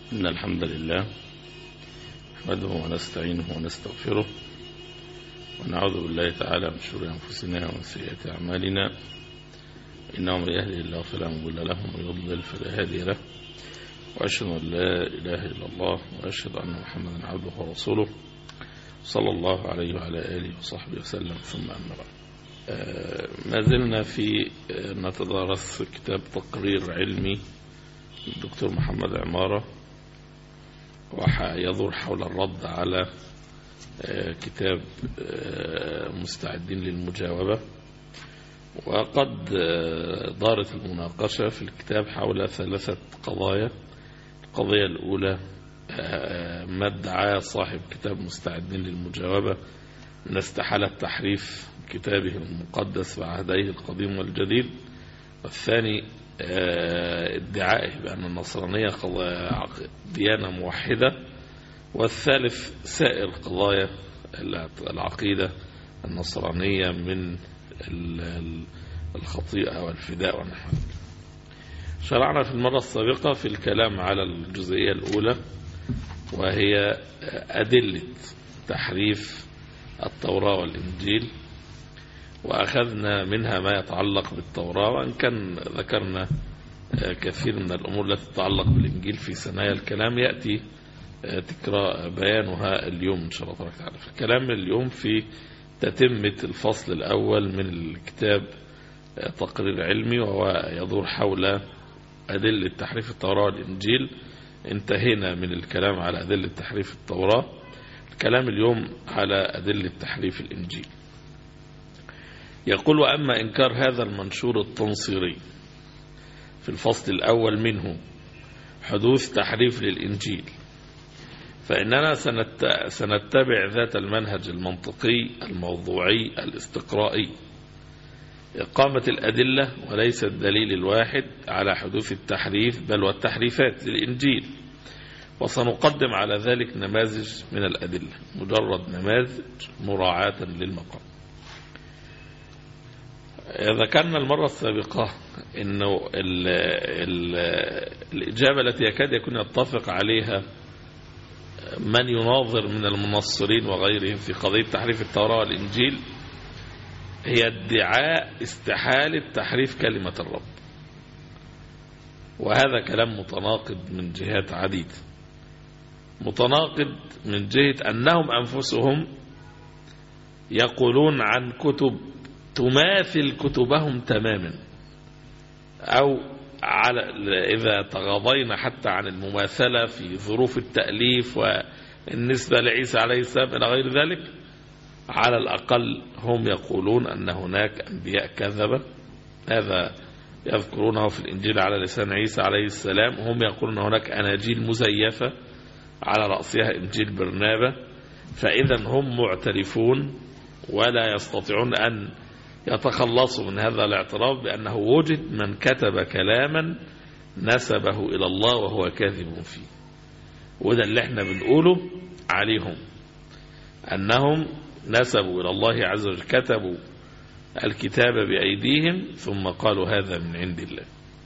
إن الحمد لله نحمده ونستعينه ونستغفره ونعوذ بالله تعالى من شرور أنفسنا ومن سيئات أعمالنا إنه من يهدي الله فلا مضل له ومن يضلل فلا هادي له وأشهد أن لا إله إلا الله وأشهد أن محمدا عبده ورسوله صلى الله عليه وعلى آله وصحبه وسلم ثم أما بعد ما زلنا في نتدارس كتاب تقرير علمي الدكتور محمد عمارة ويدور حول الرد على كتاب مستعدين للمجاوبة وقد دارت المناقشة في الكتاب حول ثلاثة قضايا القضية الأولى ما ادعاه صاحب كتاب مستعدين للمجاوبة من استحالة تحريف كتابه المقدس بعهديه القديم والجديد والثاني ادعائه بأن النصرانية ديانة موحدة والثالث سائر قضايا العقيدة النصرانية من الخطيئة والفداء ونحو شرعنا في المرة السابقة في الكلام على الجزئية الأولى وهي أدلة تحريف التوراة والإنجيل وأخذنا منها ما يتعلق بالتوراة وأن كان ذكرنا كثير من الأمور التي تتعلق بالإنجيل في ثنايا الكلام يأتي تكرار بيانها اليوم إن شاء الله تعالى في الكلام اليوم في تتمة الفصل الأول من الكتاب تقرير علمي وهو يدور حول أدلة تحريف التوراة والإنجيل انتهينا من الكلام على أدلة تحريف التوراة الكلام اليوم على أدلة تحريف الإنجيل يقول وأما إنكار هذا المنشور التنصيري في الفصل الأول منه حدوث تحريف للإنجيل فإننا سنتبع ذات المنهج المنطقي الموضوعي الاستقرائي إقامة الأدلة وليس الدليل الواحد على حدوث التحريف بل والتحريفات للإنجيل وسنقدم على ذلك نماذج من الأدلة مجرد نماذج مراعاة للمقام ذكرنا المرة السابقة أنه ال ال الإجابة التي يكاد يكون يتفق عليها من يناظر من المنصرين وغيرهم في قضية تحريف التوراة والإنجيل هي ادعاء استحالة تحريف كلمة الرب وهذا كلام متناقض من جهات عديدة متناقض من جهة أنهم أنفسهم يقولون عن كتب تماثل كتبهم تماما أو على إذا تغاضينا حتى عن المماثلة في ظروف التأليف والنسبة لعيسى عليه السلام إلى غير ذلك على الأقل هم يقولون أن هناك أنبياء كذبة هذا يذكرونه في الإنجيل على لسان عيسى عليه السلام هم يقولون هناك أناجيل مزيفة على رأسها إنجيل برنابة فإذا هم معترفون ولا يستطيعون أن يتخلصوا من هذا الاعتراف بأنه وجد من كتب كلاما نسبه إلى الله وهو كاذب فيه وده اللي احنا بنقوله عليهم أنهم نسبوا إلى الله عز وجل كتبوا الكتاب بأيديهم ثم قالوا هذا من عند الله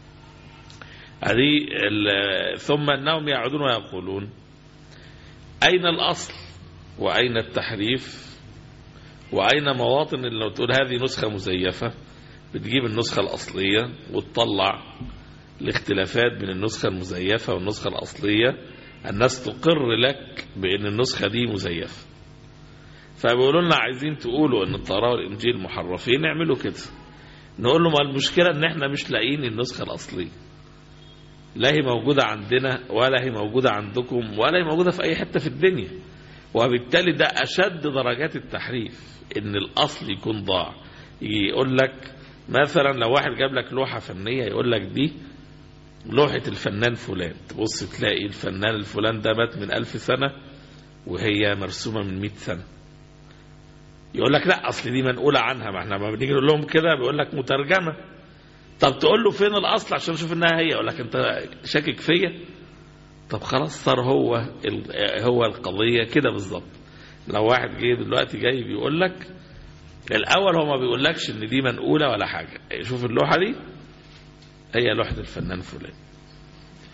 هذه ثم أنهم يعودون ويقولون أين الأصل وأين التحريف وأين مواطن اللي لو تقول هذه نسخة مزيفة بتجيب النسخة الأصلية وتطلع الاختلافات بين النسخة المزيفة والنسخة الأصلية الناس تقر لك بأن النسخة دي مزيفة فبيقولوا لنا عايزين تقولوا ان التوراة والإنجيل محرفين اعملوا كده نقول له ما المشكلة ان احنا مش لاقيين النسخة الأصلية لا هي موجودة عندنا ولا هي موجودة عندكم ولا هي موجودة في أي حتة في الدنيا وبالتالي ده أشد درجات التحريف ان الأصل يكون ضاع يقول لك مثلا لو واحد جاب لك لوحة فنية يقول لك دي لوحة الفنان فلان تبص تلاقي الفنان الفلان ده مات من ألف سنة وهي مرسومة من مئة سنة يقول لك لا أصل دي منقولة عنها ما احنا ما بنيجي نقول لهم كده بيقول لك مترجمة طب تقول له فين الأصل عشان نشوف إنها هي يقول لك أنت شاكك فيا طب خلاص صار هو هو القضية كده بالظبط لو واحد جاي دلوقتي جاي بيقول لك الأول هو ما بيقولكش إن دي منقولة ولا حاجة شوف اللوحة دي هي لوحة الفنان فلان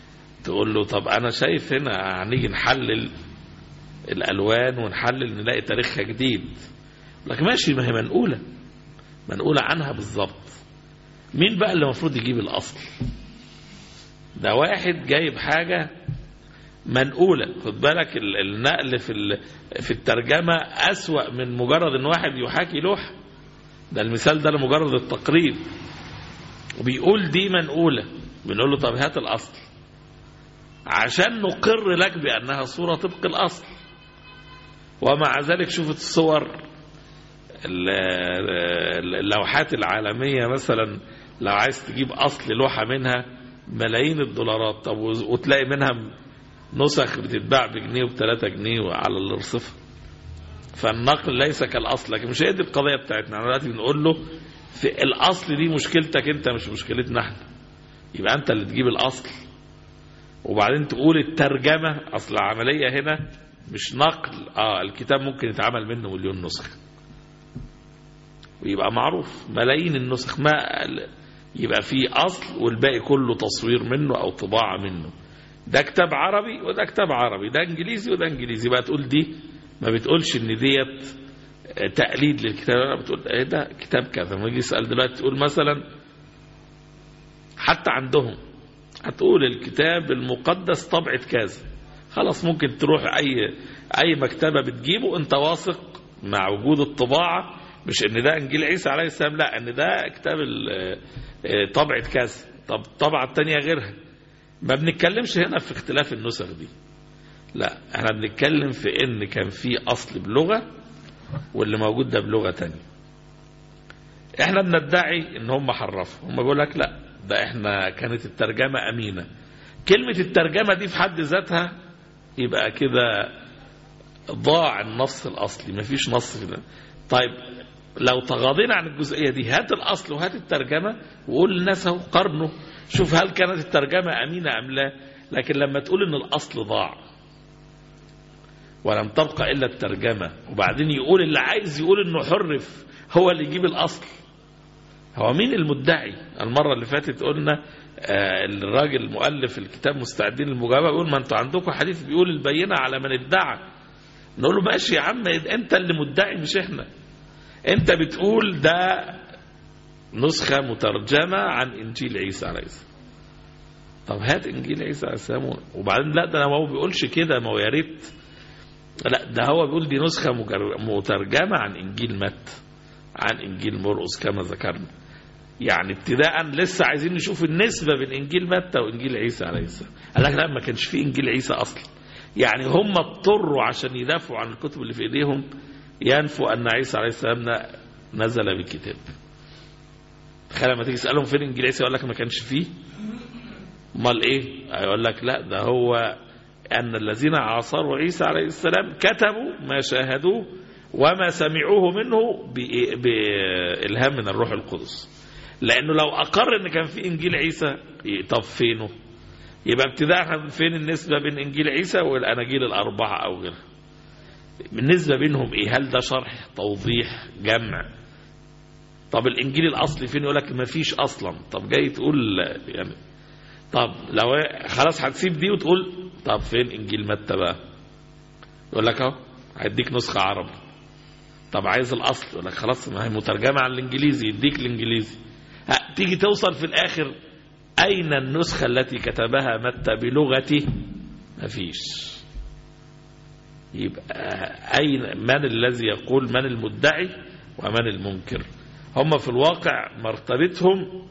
تقول له طب انا شايف هنا هنيجي نحلل الالوان ونحلل نلاقي تاريخها جديد لك ماشي ما هي منقوله منقوله عنها بالظبط مين بقى اللي المفروض يجيب الاصل ده واحد جايب حاجه منقوله خد بالك ال- النقل في ال- في الترجمه اسوا من مجرد ان واحد يحاكي لوحه ده المثال ده لمجرد التقريب وبيقول دي منقوله بنقول له طب هات الاصل عشان نقر لك بانها صوره طبق الاصل ومع ذلك شوف الصور ال- ال- اللوحات العالمية مثلا لو عايز تجيب أصل لوحة منها ملايين الدولارات طب وز- وتلاقي منها نسخ بتتباع بجنيه وبثلاثة جنيه على الرصفة فالنقل ليس كالأصل لكن مش هي دي القضية بتاعتنا احنا دلوقتي بنقول له في الأصل دي مشكلتك أنت مش مشكلتنا احنا يبقى أنت اللي تجيب الأصل وبعدين تقول الترجمة أصل العملية هنا مش نقل اه الكتاب ممكن يتعمل منه مليون نسخة ويبقى معروف ملايين النسخ ما يبقى في أصل والباقي كله تصوير منه أو طباعة منه ده كتاب عربي وده كتاب عربي ده انجليزي وده انجليزي بقى تقول دي ما بتقولش ان ديت تقليد للكتاب لا بتقول ايه ده كتاب كذا ما يجي يسأل دلوقتي تقول مثلا حتى عندهم هتقول الكتاب المقدس طبعة كذا خلاص ممكن تروح اي اي مكتبة بتجيبه انت واثق مع وجود الطباعة مش ان ده انجيل عيسى عليه السلام لا ان ده كتاب ال- آه، طبعة كذا طب الطبعة التانية غيرها ما بنتكلمش هنا في اختلاف النسخ دي لا احنا بنتكلم في ان كان في اصل بلغة واللي موجود ده بلغة تانية احنا بندعي ان هم حرفوا هم بيقول لك لا ده احنا كانت الترجمة امينة كلمة الترجمة دي في حد ذاتها يبقى كده ضاع النص الاصلي مفيش نص كده طيب لو تغاضينا عن الجزئية دي هات الأصل وهات الترجمة وقول للناس اهو قارنوا شوف هل كانت الترجمة أمينة أم لا لكن لما تقول إن الأصل ضاع ولم تبقى إلا الترجمة وبعدين يقول اللي عايز يقول إنه حرف هو اللي يجيب الأصل هو مين المدعي المرة اللي فاتت قلنا آه، الراجل المؤلف الكتاب مستعدين للمجابهة بيقول ما انتوا عندكم حديث بيقول البينة على من ادعى نقول له ماشي يا عم انت اللي مدعي مش احنا انت بتقول ده نسخة مترجمة عن انجيل عيسى عليه السلام طب هات انجيل عيسى عليه السلام وبعدين لا ده ما هو بيقولش كده ما هو يا ريت لا ده هو بيقول دي نسخة مجر- مترجمة عن انجيل مت عن انجيل مرقس كما ذكرنا يعني ابتداء لسه عايزين نشوف النسبة بين انجيل متى وانجيل عيسى عليه السلام قال لك لا ما كانش في انجيل عيسى اصلا يعني هم اضطروا عشان يدافعوا عن الكتب اللي في ايديهم ينفوا ان عيسى عليه السلام ن- نزل بكتاب تخيل لما تيجي تسالهم فين انجيل عيسى يقول لك ما كانش فيه امال ايه يقول لك لا ده هو ان الذين عاصروا عيسى عليه السلام كتبوا ما شاهدوه وما سمعوه منه بإ- بالهام من الروح القدس لانه لو اقر ان كان في انجيل عيسى ي- طب فينه يبقى ابتداء فين النسبه بين انجيل عيسى والاناجيل الاربعه او غيرها بالنسبة بينهم ايه هل ده شرح توضيح جمع طب الانجيل الاصلي فين يقول لك ما فيش اصلا طب جاي تقول يعني طب لو خلاص هتسيب دي وتقول طب فين انجيل متى بقى يقول لك اهو هيديك نسخة عربي طب عايز الاصل يقول لك خلاص ما هي مترجمة على الانجليزي يديك الانجليزي ها، تيجي توصل في الاخر اين النسخة التي كتبها متى بلغته مفيش يبقى أين من الذي يقول من المدعي ومن المنكر هم في الواقع مرتبتهم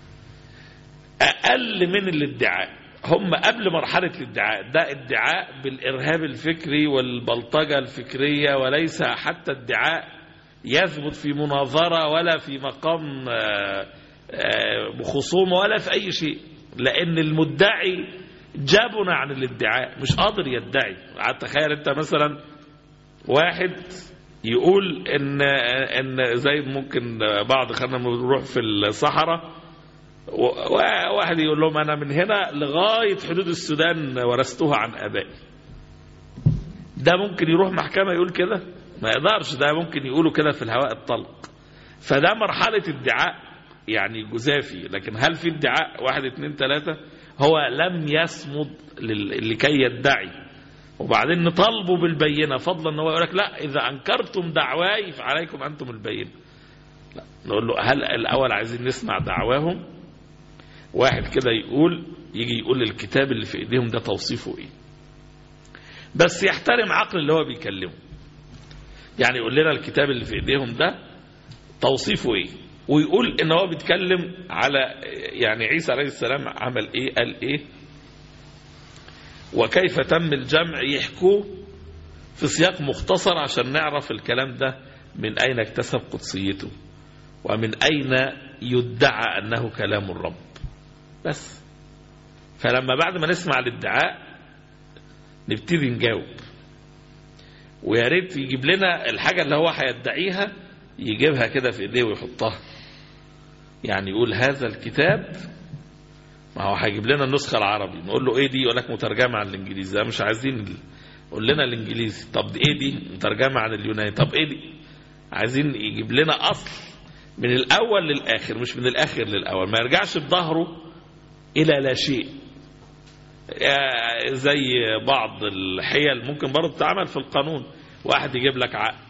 أقل من الادعاء هم قبل مرحلة الادعاء ده ادعاء بالإرهاب الفكري والبلطجة الفكرية وليس حتى ادعاء يثبت في مناظرة ولا في مقام آه، آه، خصومة ولا في أي شيء لأن المدعي جابنا عن الادعاء مش قادر يدعي تخيل انت مثلا واحد يقول ان ان زي ممكن بعض خلينا بنروح في الصحراء و- واحد يقول لهم انا من هنا لغايه حدود السودان ورثتها عن ابائي ده ممكن يروح محكمه يقول كده ما يقدرش ده ممكن يقولوا كده في الهواء الطلق فده مرحله ادعاء يعني جزافي لكن هل في ادعاء واحد اتنين تلاته هو لم يصمد لل- لكي يدعي وبعدين نطالبه بالبينة فضلا ان هو يقول لك لا إذا أنكرتم دعواي فعليكم أنتم البينة لا نقول له هل الأول عايزين نسمع دعواهم واحد كده يقول يجي يقول الكتاب اللي في ايديهم ده توصيفه ايه بس يحترم عقل اللي هو بيكلمه يعني يقول لنا الكتاب اللي في ايديهم ده توصيفه ايه ويقول ان هو بيتكلم على يعني عيسى عليه السلام عمل ايه قال ايه وكيف تم الجمع يحكوه في سياق مختصر عشان نعرف الكلام ده من اين اكتسب قدسيته ومن اين يدعى انه كلام الرب بس فلما بعد ما نسمع الادعاء نبتدي نجاوب ويا ريت يجيب لنا الحاجة اللي هو هيدعيها يجيبها كده في ايديه ويحطها يعني يقول هذا الكتاب ما هو هيجيب لنا النسخة العربي نقول له ايه دي يقول لك مترجمة عن الانجليزي لا مش عايزين ال- قول لنا الانجليزي طب دي ايه دي مترجمة عن اليوناني طب ايه دي عايزين يجيب لنا اصل من الاول للاخر مش من الاخر للاول ما يرجعش بظهره الى لا شيء آه، زي بعض الحيل ممكن برضه تتعمل في القانون واحد يجيب لك عقد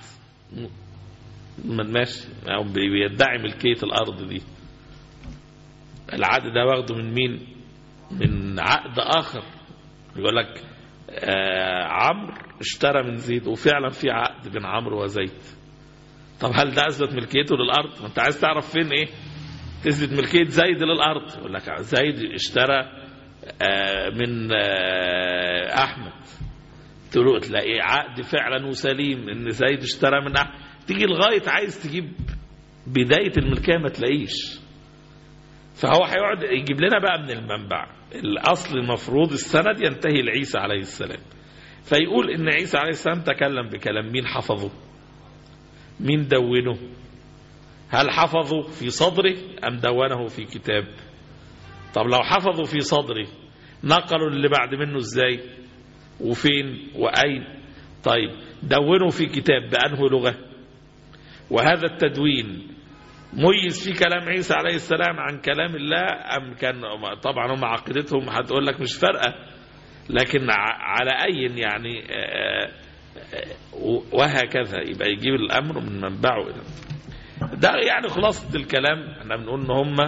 م- ماشي او بي- بيدعي ملكية الارض دي العقد ده واخده من مين من عقد اخر يقول لك آه عمرو اشترى من زيد وفعلا في عقد بين عمرو وزيد طب هل ده اثبت ملكيته للارض ما انت عايز تعرف فين ايه تثبت ملكية زيد للارض يقول لك زيد اشترى آه من آه احمد تروح تلاقي عقد فعلا وسليم ان زيد اشترى من احمد تيجي لغايه عايز تجيب بدايه الملكيه ما تلاقيش فهو هيقعد يجيب لنا بقى من المنبع الاصل المفروض السند ينتهي لعيسى عليه السلام فيقول ان عيسى عليه السلام تكلم بكلام مين حفظه مين دونه هل حفظه في صدره ام دونه في كتاب طب لو حفظوا في صدره نقلوا اللي بعد منه ازاي وفين واين طيب دونوا في كتاب بانه لغه وهذا التدوين ميز في كلام عيسى عليه السلام عن كلام الله ام كان طبعا هم عقيدتهم هتقول لك مش فارقه لكن ع- على اي يعني آه، آه، وهكذا يبقى يجيب الامر من منبعه الى ده يعني خلاصه الكلام احنا بنقول ان هم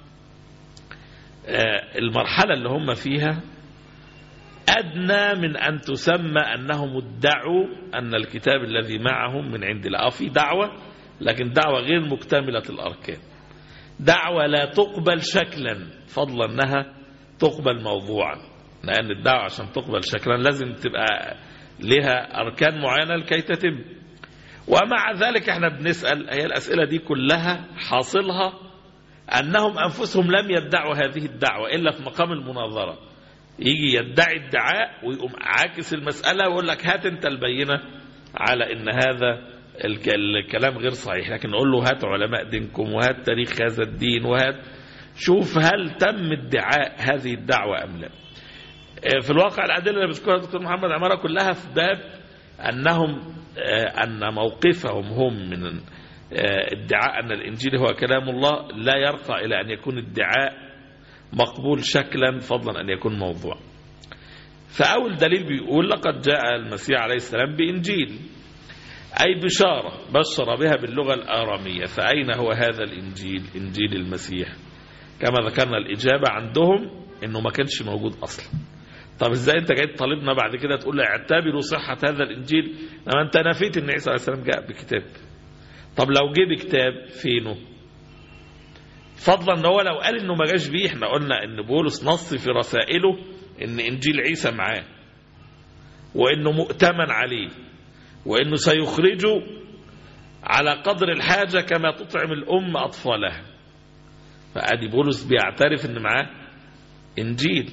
آه، المرحله اللي هم فيها أدنى من أن تسمى أنهم ادعوا أن الكتاب الذي معهم من عند الله آه، في دعوة لكن دعوة غير مكتملة الأركان دعوة لا تقبل شكلا فضلا أنها تقبل موضوعا لأن الدعوة عشان تقبل شكلا لازم تبقى لها أركان معينة لكي تتم ومع ذلك احنا بنسأل هي الأسئلة دي كلها حاصلها أنهم أنفسهم لم يدعوا هذه الدعوة إلا في مقام المناظرة يجي يدعي ادعاء ويقوم عاكس المسألة ويقول لك هات انت البينة على ان هذا الك- الكلام غير صحيح لكن نقول له هات علماء دينكم وهات تاريخ هذا الدين وهات شوف هل تم ادعاء هذه الدعوة أم لا آه، في الواقع الأدلة اللي بيذكرها الدكتور محمد عمارة كلها في باب أنهم آه، أن موقفهم هم من آه، ادعاء أن الإنجيل هو كلام الله لا يرقى إلى أن يكون ادعاء مقبول شكلا فضلا أن يكون موضوع فأول دليل بيقول لقد جاء المسيح عليه السلام بإنجيل أي بشارة بشر بها باللغة الآرامية فأين هو هذا الإنجيل إنجيل المسيح كما ذكرنا الإجابة عندهم إنه ما كانش موجود أصلا طب ازاي انت جاي تطالبنا بعد كده تقول لي اعتبروا صحة هذا الإنجيل لما انت نفيت ان عيسى عليه السلام جاء بكتاب طب لو جه بكتاب فينه فضلا ان هو لو قال انه ما جاش بيه احنا قلنا ان بولس نص في رسائله ان انجيل عيسى معاه وانه مؤتمن عليه وانه سيخرجه على قدر الحاجة كما تطعم الام اطفالها فادي بولس بيعترف ان معاه انجيل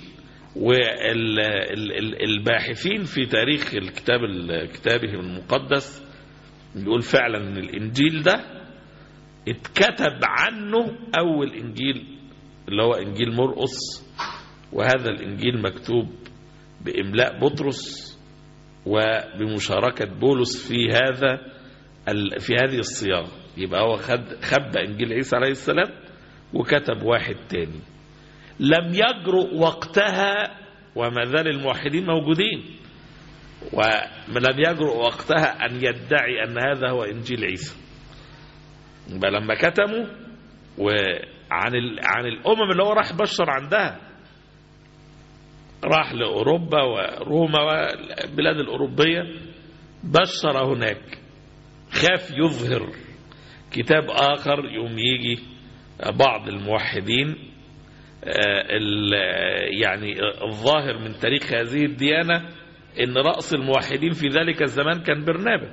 والباحثين في تاريخ الكتاب كتابه المقدس بيقول فعلا ان الانجيل ده اتكتب عنه أول إنجيل اللي هو إنجيل مرقس وهذا الإنجيل مكتوب بإملاء بطرس وبمشاركة بولس في هذا ال- في هذه الصياغة يبقى هو خد خبى إنجيل عيسى عليه السلام وكتب واحد تاني لم يجرؤ وقتها وما زال الموحدين موجودين ولم يجرؤ وقتها أن يدعي أن هذا هو إنجيل عيسى يبقى لما كتموا وعن ال... عن الأمم اللي هو راح بشر عندها راح لأوروبا وروما والبلاد الأوروبية بشر هناك خاف يظهر كتاب آخر يوم يجي بعض الموحدين يعني الظاهر من تاريخ هذه الديانة ان رأس الموحدين في ذلك الزمان كان برنابا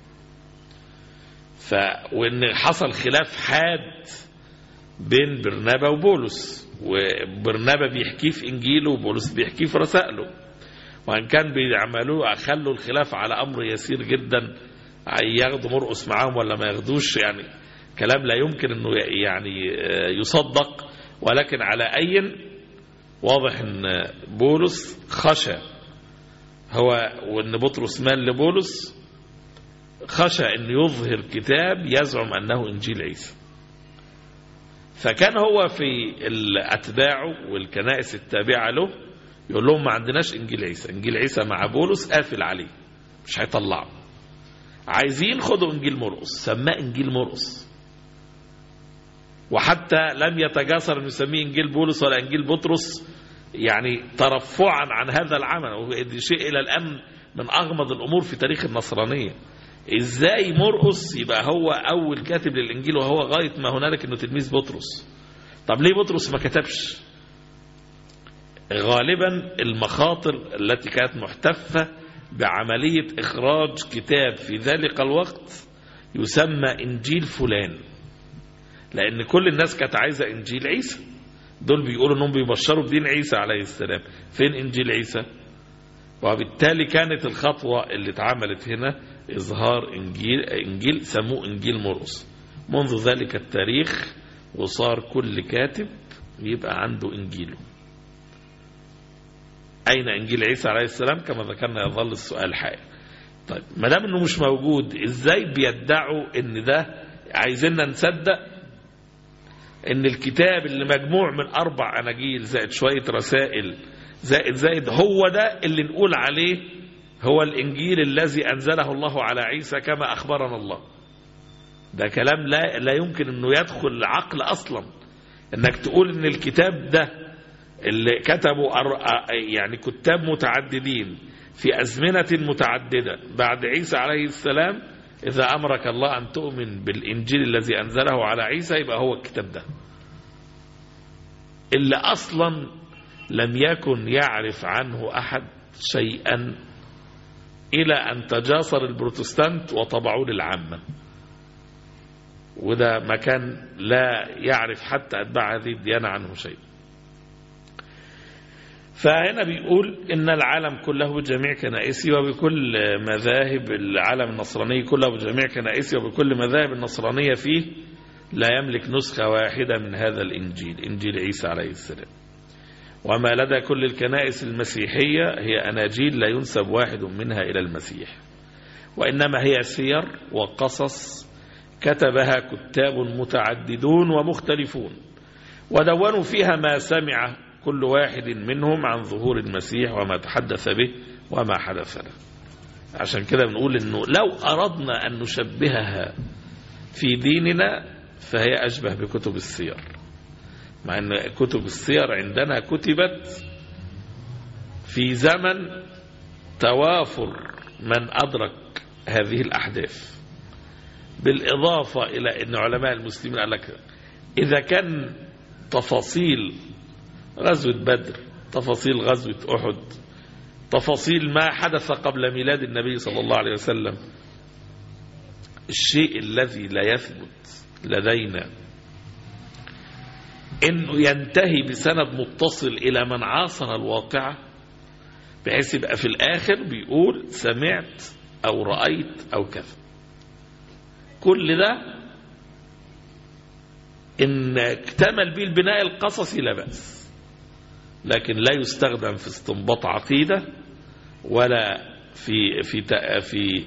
ف وان حصل خلاف حاد بين برنابا وبولس وبرنابا بيحكيه في انجيله وبولس بيحكيه في رسائله وان كان بيعملوه خلوا الخلاف على امر يسير جدا ياخدوا مرقس معاهم ولا ما ياخدوش يعني كلام لا يمكن انه يعني يصدق ولكن على اي واضح ان بولس خشى هو وان بطرس مال لبولس خشى ان يظهر كتاب يزعم انه انجيل عيسى فكان هو في اتباعه والكنائس التابعه له يقول لهم ما عندناش انجيل عيسى انجيل عيسى مع بولس قافل عليه مش هيطلعه عايزين خدوا انجيل مرقس سماه انجيل مرقس وحتى لم يتجاسر انه يسميه انجيل بولس ولا انجيل بطرس يعني ترفعا عن هذا العمل وهذا شيء الى الان من اغمض الامور في تاريخ النصرانيه ازاي مرقس يبقى هو اول كاتب للانجيل وهو غايه ما هنالك انه تلميذ بطرس طب ليه بطرس ما كتبش غالبا المخاطر التي كانت محتفه بعمليه اخراج كتاب في ذلك الوقت يسمى انجيل فلان لان كل الناس كانت عايزه انجيل عيسى دول بيقولوا انهم بيبشروا بدين عيسى عليه السلام فين انجيل عيسى وبالتالي كانت الخطوه اللي اتعملت هنا اظهار انجيل انجيل سموه انجيل مرقس منذ ذلك التاريخ وصار كل كاتب يبقى عنده انجيله اين انجيل عيسى عليه السلام كما ذكرنا يظل السؤال حائر طيب ما دام انه مش موجود ازاي بيدعوا ان ده عايزيننا نصدق ان الكتاب اللي مجموع من اربع اناجيل زائد شويه رسائل زائد زائد هو ده اللي نقول عليه هو الانجيل الذي انزله الله على عيسى كما اخبرنا الله ده كلام لا لا يمكن انه يدخل العقل اصلا انك تقول ان الكتاب ده اللي كتبوا يعني كتاب متعددين في ازمنه متعدده بعد عيسى عليه السلام إذا أمرك الله أن تؤمن بالإنجيل الذي أنزله على عيسى يبقى هو الكتاب ده اللي أصلا لم يكن يعرف عنه أحد شيئا إلى أن تجاسر البروتستانت وطبعوه للعامة وده مكان لا يعرف حتى أتباع هذه الديانة عنه شيء فهنا بيقول إن العالم كله بجميع كنائسي وبكل مذاهب العالم النصراني كله بجميع كنائسي وبكل مذاهب النصرانية فيه لا يملك نسخة واحدة من هذا الإنجيل إنجيل عيسى عليه السلام وما لدى كل الكنائس المسيحية هي أناجيل لا ينسب واحد منها إلى المسيح وإنما هي سير وقصص كتبها كتاب متعددون ومختلفون ودونوا فيها ما سمع كل واحد منهم عن ظهور المسيح وما تحدث به وما حدث له عشان كده بنقول انه لو اردنا ان نشبهها في ديننا فهي اشبه بكتب السير مع ان كتب السير عندنا كتبت في زمن توافر من ادرك هذه الاحداث بالاضافه الى ان علماء المسلمين قال لك اذا كان تفاصيل غزوة بدر تفاصيل غزوة أحد تفاصيل ما حدث قبل ميلاد النبي صلى الله عليه وسلم الشيء الذي لا يثبت لدينا انه ينتهي بسند متصل الى من عاصر الواقعة بحيث يبقى في الاخر بيقول سمعت او رأيت او كذا كل ده ان اكتمل به البناء القصصي لا بأس لكن لا يستخدم في استنباط عقيدة ولا في في في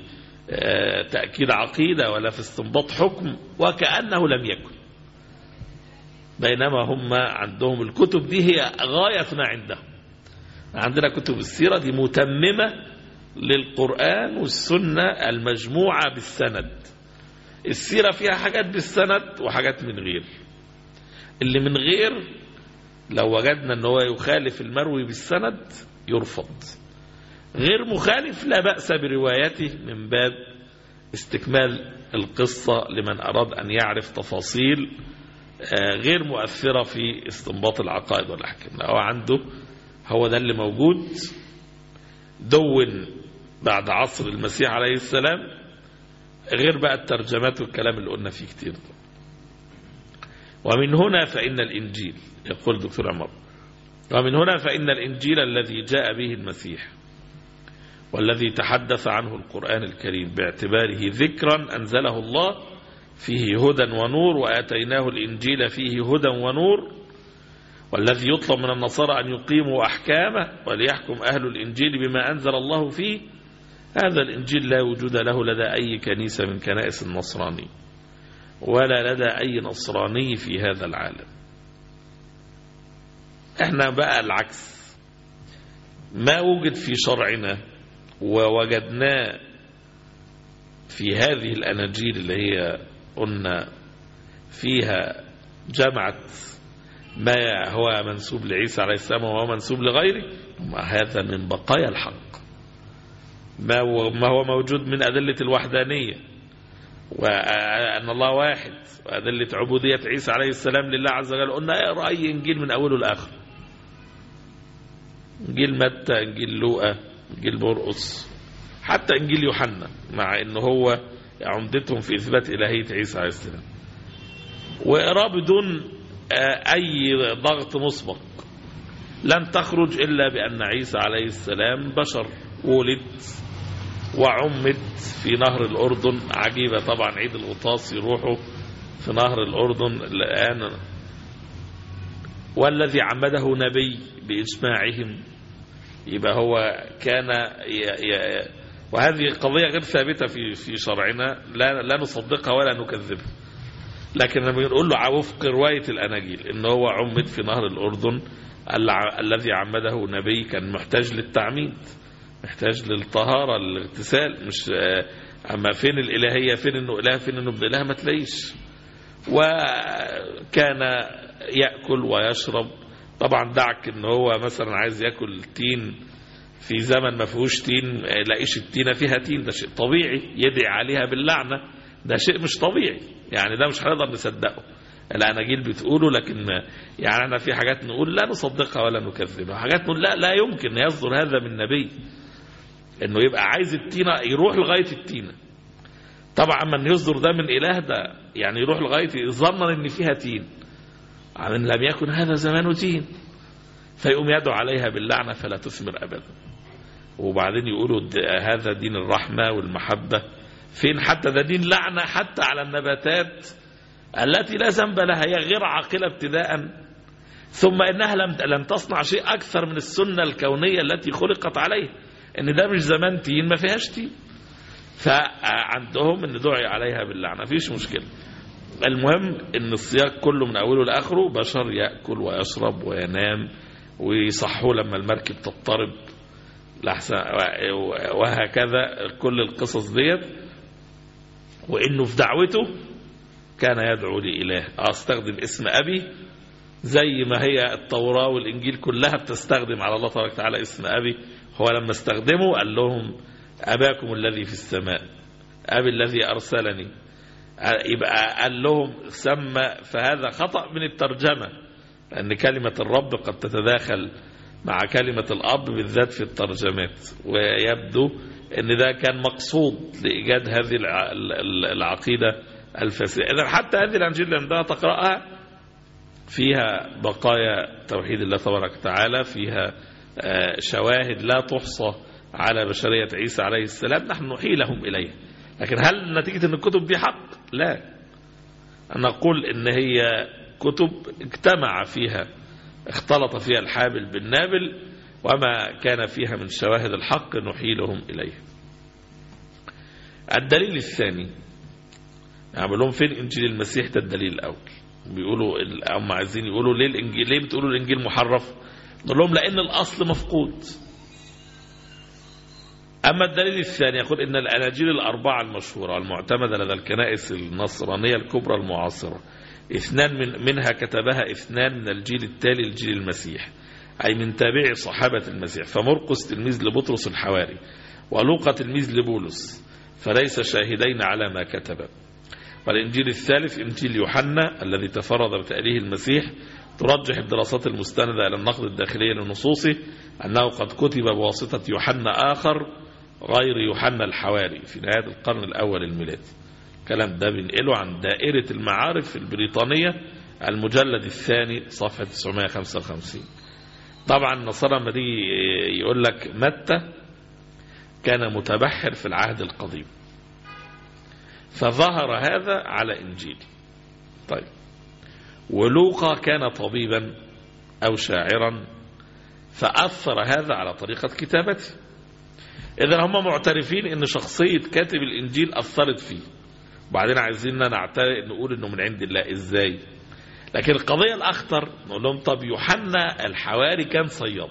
تأكيد عقيدة ولا في استنباط حكم وكأنه لم يكن بينما هم عندهم الكتب دي هي غاية ما عندهم عندنا كتب السيرة دي متممة للقرآن والسنة المجموعة بالسند السيرة فيها حاجات بالسند وحاجات من غير اللي من غير لو وجدنا ان هو يخالف المروي بالسند يرفض غير مخالف لا بأس بروايته من باب استكمال القصة لمن أراد أن يعرف تفاصيل غير مؤثرة في استنباط العقائد والأحكام هو عنده هو ده اللي موجود دون بعد عصر المسيح عليه السلام غير بقى الترجمات والكلام اللي قلنا فيه كتير ده. ومن هنا فإن الإنجيل يقول دكتور عمر ومن هنا فإن الإنجيل الذي جاء به المسيح والذي تحدث عنه القرآن الكريم باعتباره ذكرا أنزله الله فيه هدى ونور وآتيناه الإنجيل فيه هدى ونور والذي يطلب من النصارى أن يقيموا أحكامه وليحكم أهل الإنجيل بما أنزل الله فيه هذا الإنجيل لا وجود له لدى أي كنيسة من كنائس النصراني ولا لدى أي نصراني في هذا العالم احنا بقى العكس ما وجد في شرعنا ووجدناه في هذه الأناجيل اللي هي قلنا فيها جمعت ما هو منسوب لعيسى عليه السلام وهو منسوب لغيره هذا من بقايا الحق ما هو, ما هو موجود من أدلة الوحدانية وأن الله واحد وأدلة عبودية عيسى عليه السلام لله عز وجل قلنا اقرأ أي إنجيل من أوله لآخره إنجيل متى إنجيل لوقا إنجيل مرقس حتى إنجيل يوحنا مع إن هو عمدتهم في إثبات إلهية عيسى عليه السلام وإقرأ بدون أي ضغط مسبق لن تخرج إلا بأن عيسى عليه السلام بشر ولد وعمد في نهر الأردن عجيبة طبعا عيد الغطاس يروحوا في نهر الأردن الآن والذي عمده نبي بإجماعهم يبقى هو كان ي... ي... وهذه قضية غير ثابتة في في شرعنا لا لا نصدقها ولا نكذبها لكن لما بنقول له وفق رواية الأناجيل إن هو عمد في نهر الأردن الذي عمده نبي كان محتاج للتعميد محتاج للطهارة للاغتسال مش أما فين الإلهية فين إنه إله فين إنه ابن إله ما تلاقيش وكان يأكل ويشرب طبعا دعك إن هو مثلا عايز يأكل تين في زمن ما فيهوش تين لاقيش التينة فيها تين ده شيء طبيعي يدعي عليها باللعنة ده شيء مش طبيعي يعني ده مش هنقدر نصدقه الأناجيل بتقوله لكن يعني احنا في حاجات نقول لا نصدقها ولا نكذبها حاجات نقول لا لا يمكن يصدر هذا من نبي انه يبقى عايز التينة يروح لغاية التينة طبعا من يصدر ده من إله ده يعني يروح لغاية ظنا ان فيها تين من لم يكن هذا زمان تين فيقوم يدعو عليها باللعنة فلا تثمر أبدا وبعدين يقولوا هذا دين الرحمة والمحبة فين حتى ده دين لعنة حتى على النباتات التي لا ذنب لها هي غير عاقلة ابتداء ثم إنها لم لم تصنع شيء أكثر من السنة الكونية التي خلقت عليه إن ده مش زمان تين ما فيهاش تين فعندهم إن دعي عليها باللعنة فيش مشكلة المهم إن السياق كله من أوله لآخره بشر يأكل ويشرب وينام ويصحوا لما المركب تضطرب لحسن وهكذا كل القصص ديت وإنه في دعوته كان يدعو لإله أستخدم اسم أبي زي ما هي التوراة والإنجيل كلها بتستخدم على الله تبارك وتعالى اسم أبي هو لما استخدمه قال لهم أباكم الذي في السماء أبي الذي أرسلني يبقى قال لهم سمى فهذا خطأ من الترجمة لأن كلمة الرب قد تتداخل مع كلمة الأب بالذات في الترجمات ويبدو أن ده كان مقصود لإيجاد هذه العقيدة الفاسدة إذا حتى هذه الأنجيل عندها تقرأها فيها بقايا توحيد الله تبارك وتعالى فيها شواهد لا تحصى على بشرية عيسى عليه السلام نحن نحيلهم إليه لكن هل نتيجة أن الكتب دي حق لا نقول أن هي كتب اجتمع فيها اختلط فيها الحابل بالنابل وما كان فيها من شواهد الحق نحيلهم إليه الدليل الثاني نعمل لهم فين إنجيل المسيح ده الدليل الأول بيقولوا ال- هم عايزين يقولوا ليه الانجيل ليه بتقولوا الانجيل محرف نقول لهم لان الاصل مفقود اما الدليل الثاني يقول ان الاناجيل الاربعه المشهوره المعتمده لدى الكنائس النصرانيه الكبرى المعاصره اثنان من منها كتبها اثنان من الجيل التالي لجيل المسيح اي من تابعي صحابه المسيح فمرقس تلميذ لبطرس الحواري ولوقا تلميذ لبولس فليس شاهدين على ما كتب والإنجيل الثالث إنجيل يوحنا الذي تفرد بتأليه المسيح ترجح الدراسات المستندة إلى النقد الداخلي لنصوصه أنه قد كتب بواسطة يوحنا آخر غير يوحنا الحواري في نهاية القرن الأول الميلادي الكلام ده بنقله عن دائرة المعارف البريطانية المجلد الثاني صفحة 955 طبعا النصارى لما تيجي يقول لك متى كان متبحر في العهد القديم فظهر هذا على إنجيل طيب ولوقا كان طبيبا أو شاعرا فأثر هذا على طريقة كتابته إذا هم معترفين أن شخصية كاتب الإنجيل أثرت فيه وبعدين عايزيننا نعترف نقول أنه من عند الله إزاي لكن القضية الأخطر نقول لهم طب يوحنا الحواري كان صياد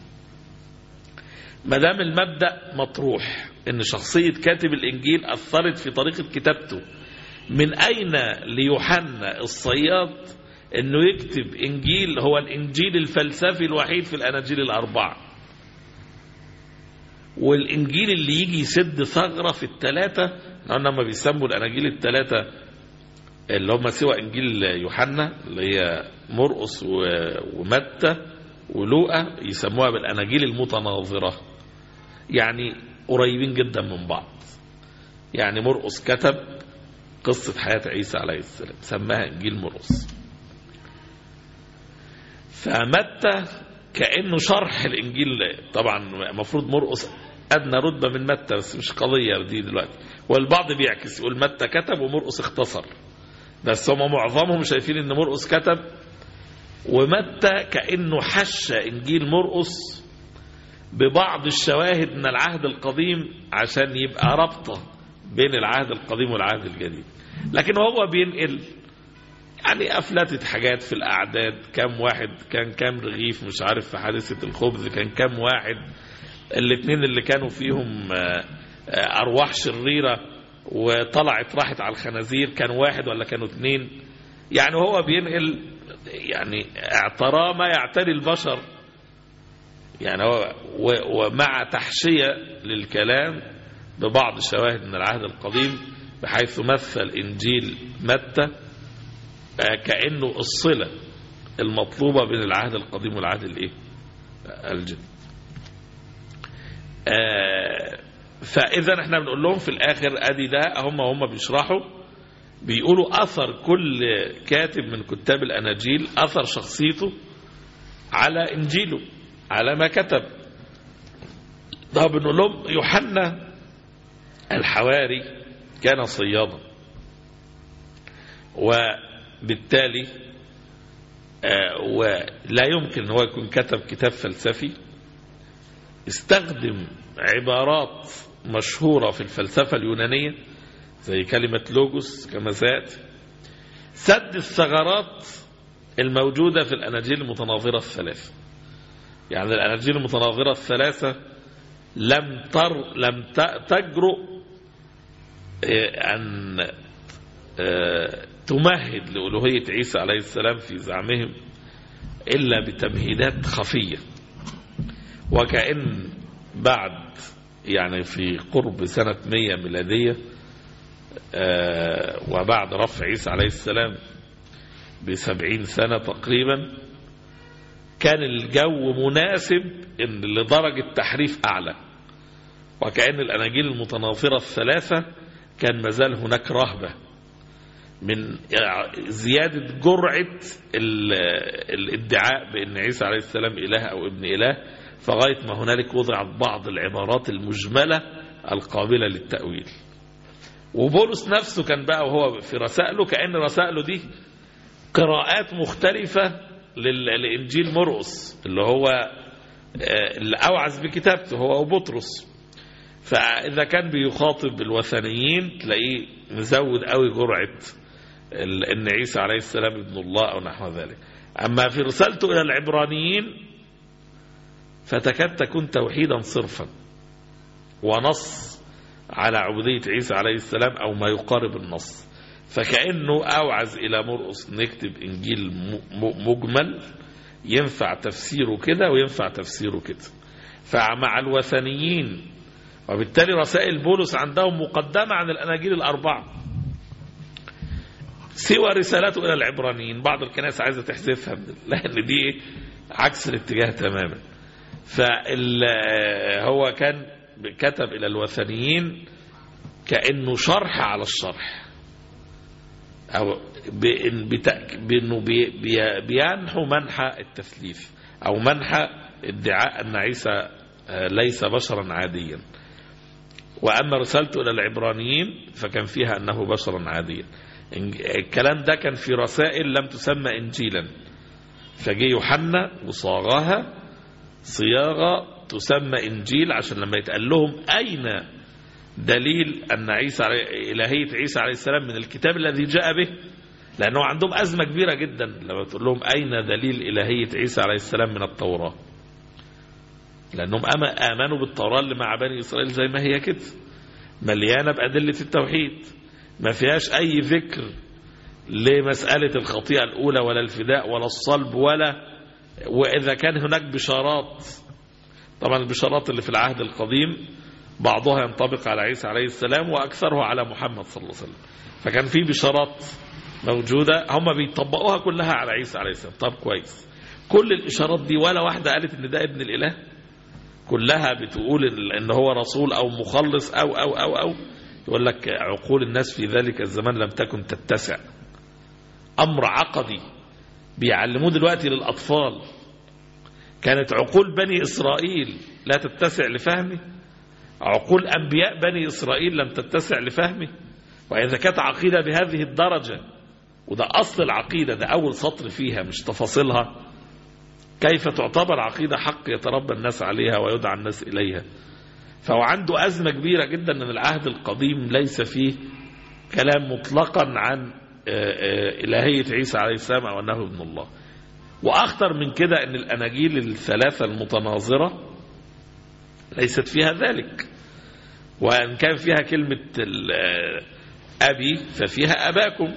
ما دام المبدأ مطروح ان شخصية كاتب الانجيل اثرت في طريقة كتابته من اين ليوحنا الصياد انه يكتب انجيل هو الانجيل الفلسفي الوحيد في الاناجيل الاربعة والانجيل اللي يجي يسد ثغرة في الثلاثة قلنا لما بيسموا الاناجيل الثلاثة اللي هم سوى انجيل يوحنا اللي هي مرقس و- ومتى ولوقا يسموها بالاناجيل المتناظره يعني قريبين جدا من بعض يعني مرقس كتب قصة حياة عيسى عليه السلام سماها إنجيل مرقس فمتى كأنه شرح الإنجيل طبعا المفروض مرقس أدنى رتبة من متى بس مش قضية دي دلوقتي والبعض بيعكس يقول متى كتب ومرقس اختصر بس هم معظمهم شايفين ان مرقس كتب ومتى كأنه حش إنجيل مرقس ببعض الشواهد من العهد القديم عشان يبقى رابطة بين العهد القديم والعهد الجديد لكن هو بينقل يعني أفلتت حاجات في الأعداد كم واحد كان كم رغيف مش عارف في حادثة الخبز كان كم واحد الاثنين اللي كانوا فيهم آه، آه، أرواح شريرة وطلعت راحت على الخنازير كان واحد ولا كانوا اثنين يعني هو بينقل يعني اعترى ما يعتري البشر يعني هو و- ومع تحشية للكلام ببعض الشواهد من العهد القديم بحيث مثل إنجيل متى آه، كأنه الصلة المطلوبة بين العهد القديم والعهد الايه الجديد آه، فإذا احنا بنقول لهم في الآخر أدي ده هم هم بيشرحوا بيقولوا أثر كل كاتب من كتاب الأناجيل أثر شخصيته على إنجيله على ما كتب ده بنقول لهم يوحنا الحواري كان صيادا وبالتالي آه، ولا يمكن هو يكون كتب كتاب فلسفي استخدم عبارات مشهورة في الفلسفة اليونانية زي كلمة لوجوس كما سيأتي سد الثغرات الموجودة في الأناجيل المتناظرة الثلاثة يعني الأناجيل المتناظرة الثلاثة لم تر لم ت- تجرؤ آه، أن آه، تمهد لألوهية عيسى عليه السلام في زعمهم إلا بتمهيدات خفية وكأن بعد يعني في قرب سنة 100 ميلادية آه، وبعد رفع عيسى عليه السلام بسبعين سنة تقريبا كان الجو مناسب إن لدرجة تحريف أعلى وكأن الأناجيل المتناظرة الثلاثة كان مازال هناك رهبة من زيادة جرعة ال- الادعاء بأن عيسى عليه السلام إله أو ابن إله فغاية ما هنالك وضعت بعض العبارات المجملة القابلة للتأويل وبولس نفسه كان بقى وهو في رسائله كأن رسائله دي قراءات مختلفة لل- لإنجيل مرقس اللي هو آه، اللي أوعز بكتابته هو وبطرس فإذا كان بيخاطب الوثنيين تلاقيه مزود قوي جرعة ال- ان عيسى عليه السلام ابن الله او نحو ذلك اما في رسالته الى العبرانيين فتكاد تكون توحيدا صرفا ونص على عبودية عيسى عليه السلام او ما يقارب النص فكأنه اوعز الى مرقس نكتب انجيل م- م- مجمل ينفع تفسيره كده وينفع تفسيره كده فمع الوثنيين وبالتالي رسائل بولس عندهم مقدمة عن الأناجيل الأربعة سوى رسالته إلى العبرانيين بعض الكنائس عايزة تحذفها من- لأن دي عكس الاتجاه تماما فهو كان كتب إلى الوثنيين كأنه شرح على الشرح أو بإن بتأك- بأنه بي- بي- بينحو منحى التثليث أو منحى ادعاء أن عيسى آه، ليس بشرا عاديا وأما رسالته إلى العبرانيين فكان فيها أنه بشرا عاديا إن- الكلام ده كان في رسائل لم تسمى إنجيلا فجي يوحنا وصاغها صياغة تسمى إنجيل عشان لما يتقال لهم أين دليل أن عيسى علي- إلهية عيسى عليه السلام من الكتاب الذي جاء به لأنه عندهم أزمة كبيرة جدا لما تقول لهم أين دليل إلهية عيسى عليه السلام من التوراة لأنهم أما- آمنوا بالتوراة اللي مع بني إسرائيل زي ما هي كده مليانة بأدلة التوحيد ما فيهاش أي ذكر لمسألة الخطيئة الأولى ولا الفداء ولا الصلب ولا وإذا كان هناك بشارات طبعا البشارات اللي في العهد القديم بعضها ينطبق على عيسى عليه السلام وأكثرها على محمد صلى الله عليه وسلم فكان في بشارات موجودة هم بيطبقوها كلها على عيسى عليه السلام طب كويس كل الإشارات دي ولا واحدة قالت إن ده ابن الإله كلها بتقول ان هو رسول او مخلص او او او او يقول لك عقول الناس في ذلك الزمان لم تكن تتسع امر عقدي بيعلموه دلوقتي للاطفال كانت عقول بني اسرائيل لا تتسع لفهمه عقول انبياء بني اسرائيل لم تتسع لفهمه واذا كانت عقيده بهذه الدرجه وده اصل العقيده ده اول سطر فيها مش تفاصيلها كيف تعتبر عقيدة حق يتربى الناس عليها ويدعى الناس إليها فهو عنده أزمة كبيرة جدا أن العهد القديم ليس فيه كلام مطلقا عن آه، آه، إلهية عيسى عليه السلام أو أنه ابن الله وأخطر من كده أن الأناجيل الثلاثة المتناظرة ليست فيها ذلك وأن كان فيها كلمة ال- آه، أبي ففيها أباكم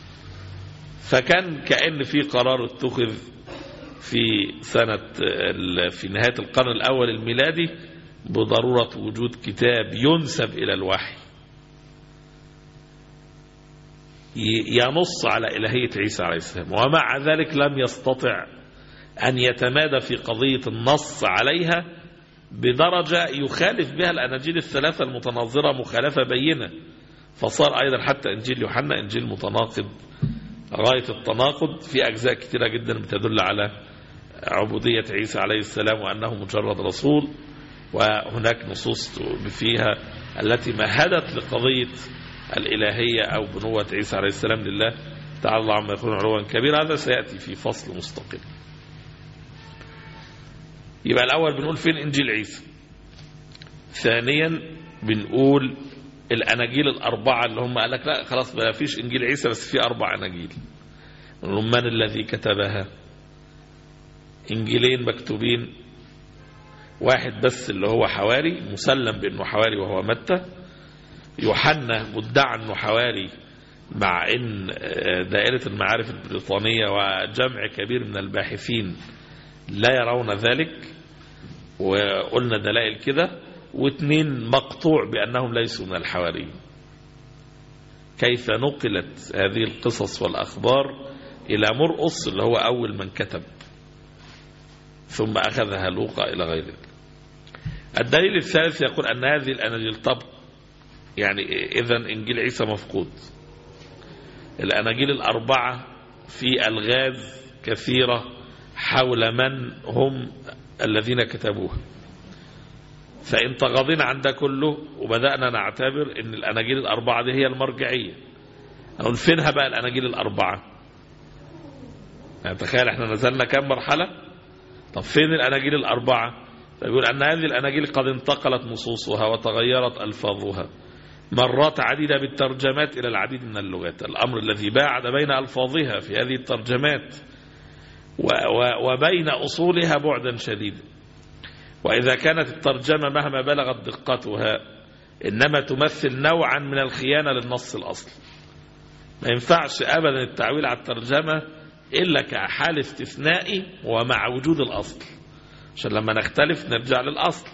فكان كأن في قرار اتخذ في سنة ال- في نهاية القرن الأول الميلادي بضرورة وجود كتاب ينسب إلى الوحي ي- ينص على إلهية عيسى عليه السلام ومع ذلك لم يستطع أن يتمادى في قضية النص عليها بدرجة يخالف بها الأناجيل الثلاثة المتناظرة مخالفة بينة فصار أيضا حتى إنجيل يوحنا إنجيل متناقض غاية التناقض في أجزاء كثيرة جدا بتدل على عبودية عيسى عليه السلام وأنه مجرد رسول وهناك نصوص فيها التي مهدت لقضية الإلهية أو بنوة عيسى عليه السلام لله تعالى الله عما يكون علوا كبيرا هذا سيأتي في فصل مستقل يبقى الأول بنقول فين إنجيل عيسى ثانيا بنقول الأناجيل الأربعة اللي هم قال لك لا خلاص ما فيش إنجيل عيسى بس في أربع أناجيل من الذي كتبها إنجيلين مكتوبين واحد بس اللي هو حواري مسلم بأنه حواري وهو متى يوحنا مدعى أنه حواري مع أن دائرة المعارف البريطانية وجمع كبير من الباحثين لا يرون ذلك وقلنا دلائل كده واثنين مقطوع بأنهم ليسوا من الحواريين كيف نقلت هذه القصص والأخبار إلى مرقص اللي هو أول من كتب ثم أخذها لوقا إلى غير ذلك الدليل الثالث يقول أن هذه الأناجيل طب يعني إذا إنجيل عيسى مفقود الأناجيل الأربعة في ألغاز كثيرة حول من هم الذين كتبوها فإن تغاضينا عن ده كله وبدأنا نعتبر أن الأناجيل الأربعة دي هي المرجعية نقول فينها بقى الأناجيل الأربعة يعني تخيل احنا نزلنا كم مرحلة طب فين الأناجيل الأربعة فيقول أن هذه الأناجيل قد انتقلت نصوصها وتغيرت ألفاظها مرات عديدة بالترجمات إلى العديد من اللغات الأمر الذي باعد بين ألفاظها في هذه الترجمات وبين أصولها بعدا شديدا وإذا كانت الترجمة مهما بلغت دقتها إنما تمثل نوعا من الخيانة للنص الأصلي ما ينفعش أبدا التعويل على الترجمة إلا كحال استثنائي ومع وجود الأصل عشان لما نختلف نرجع للأصل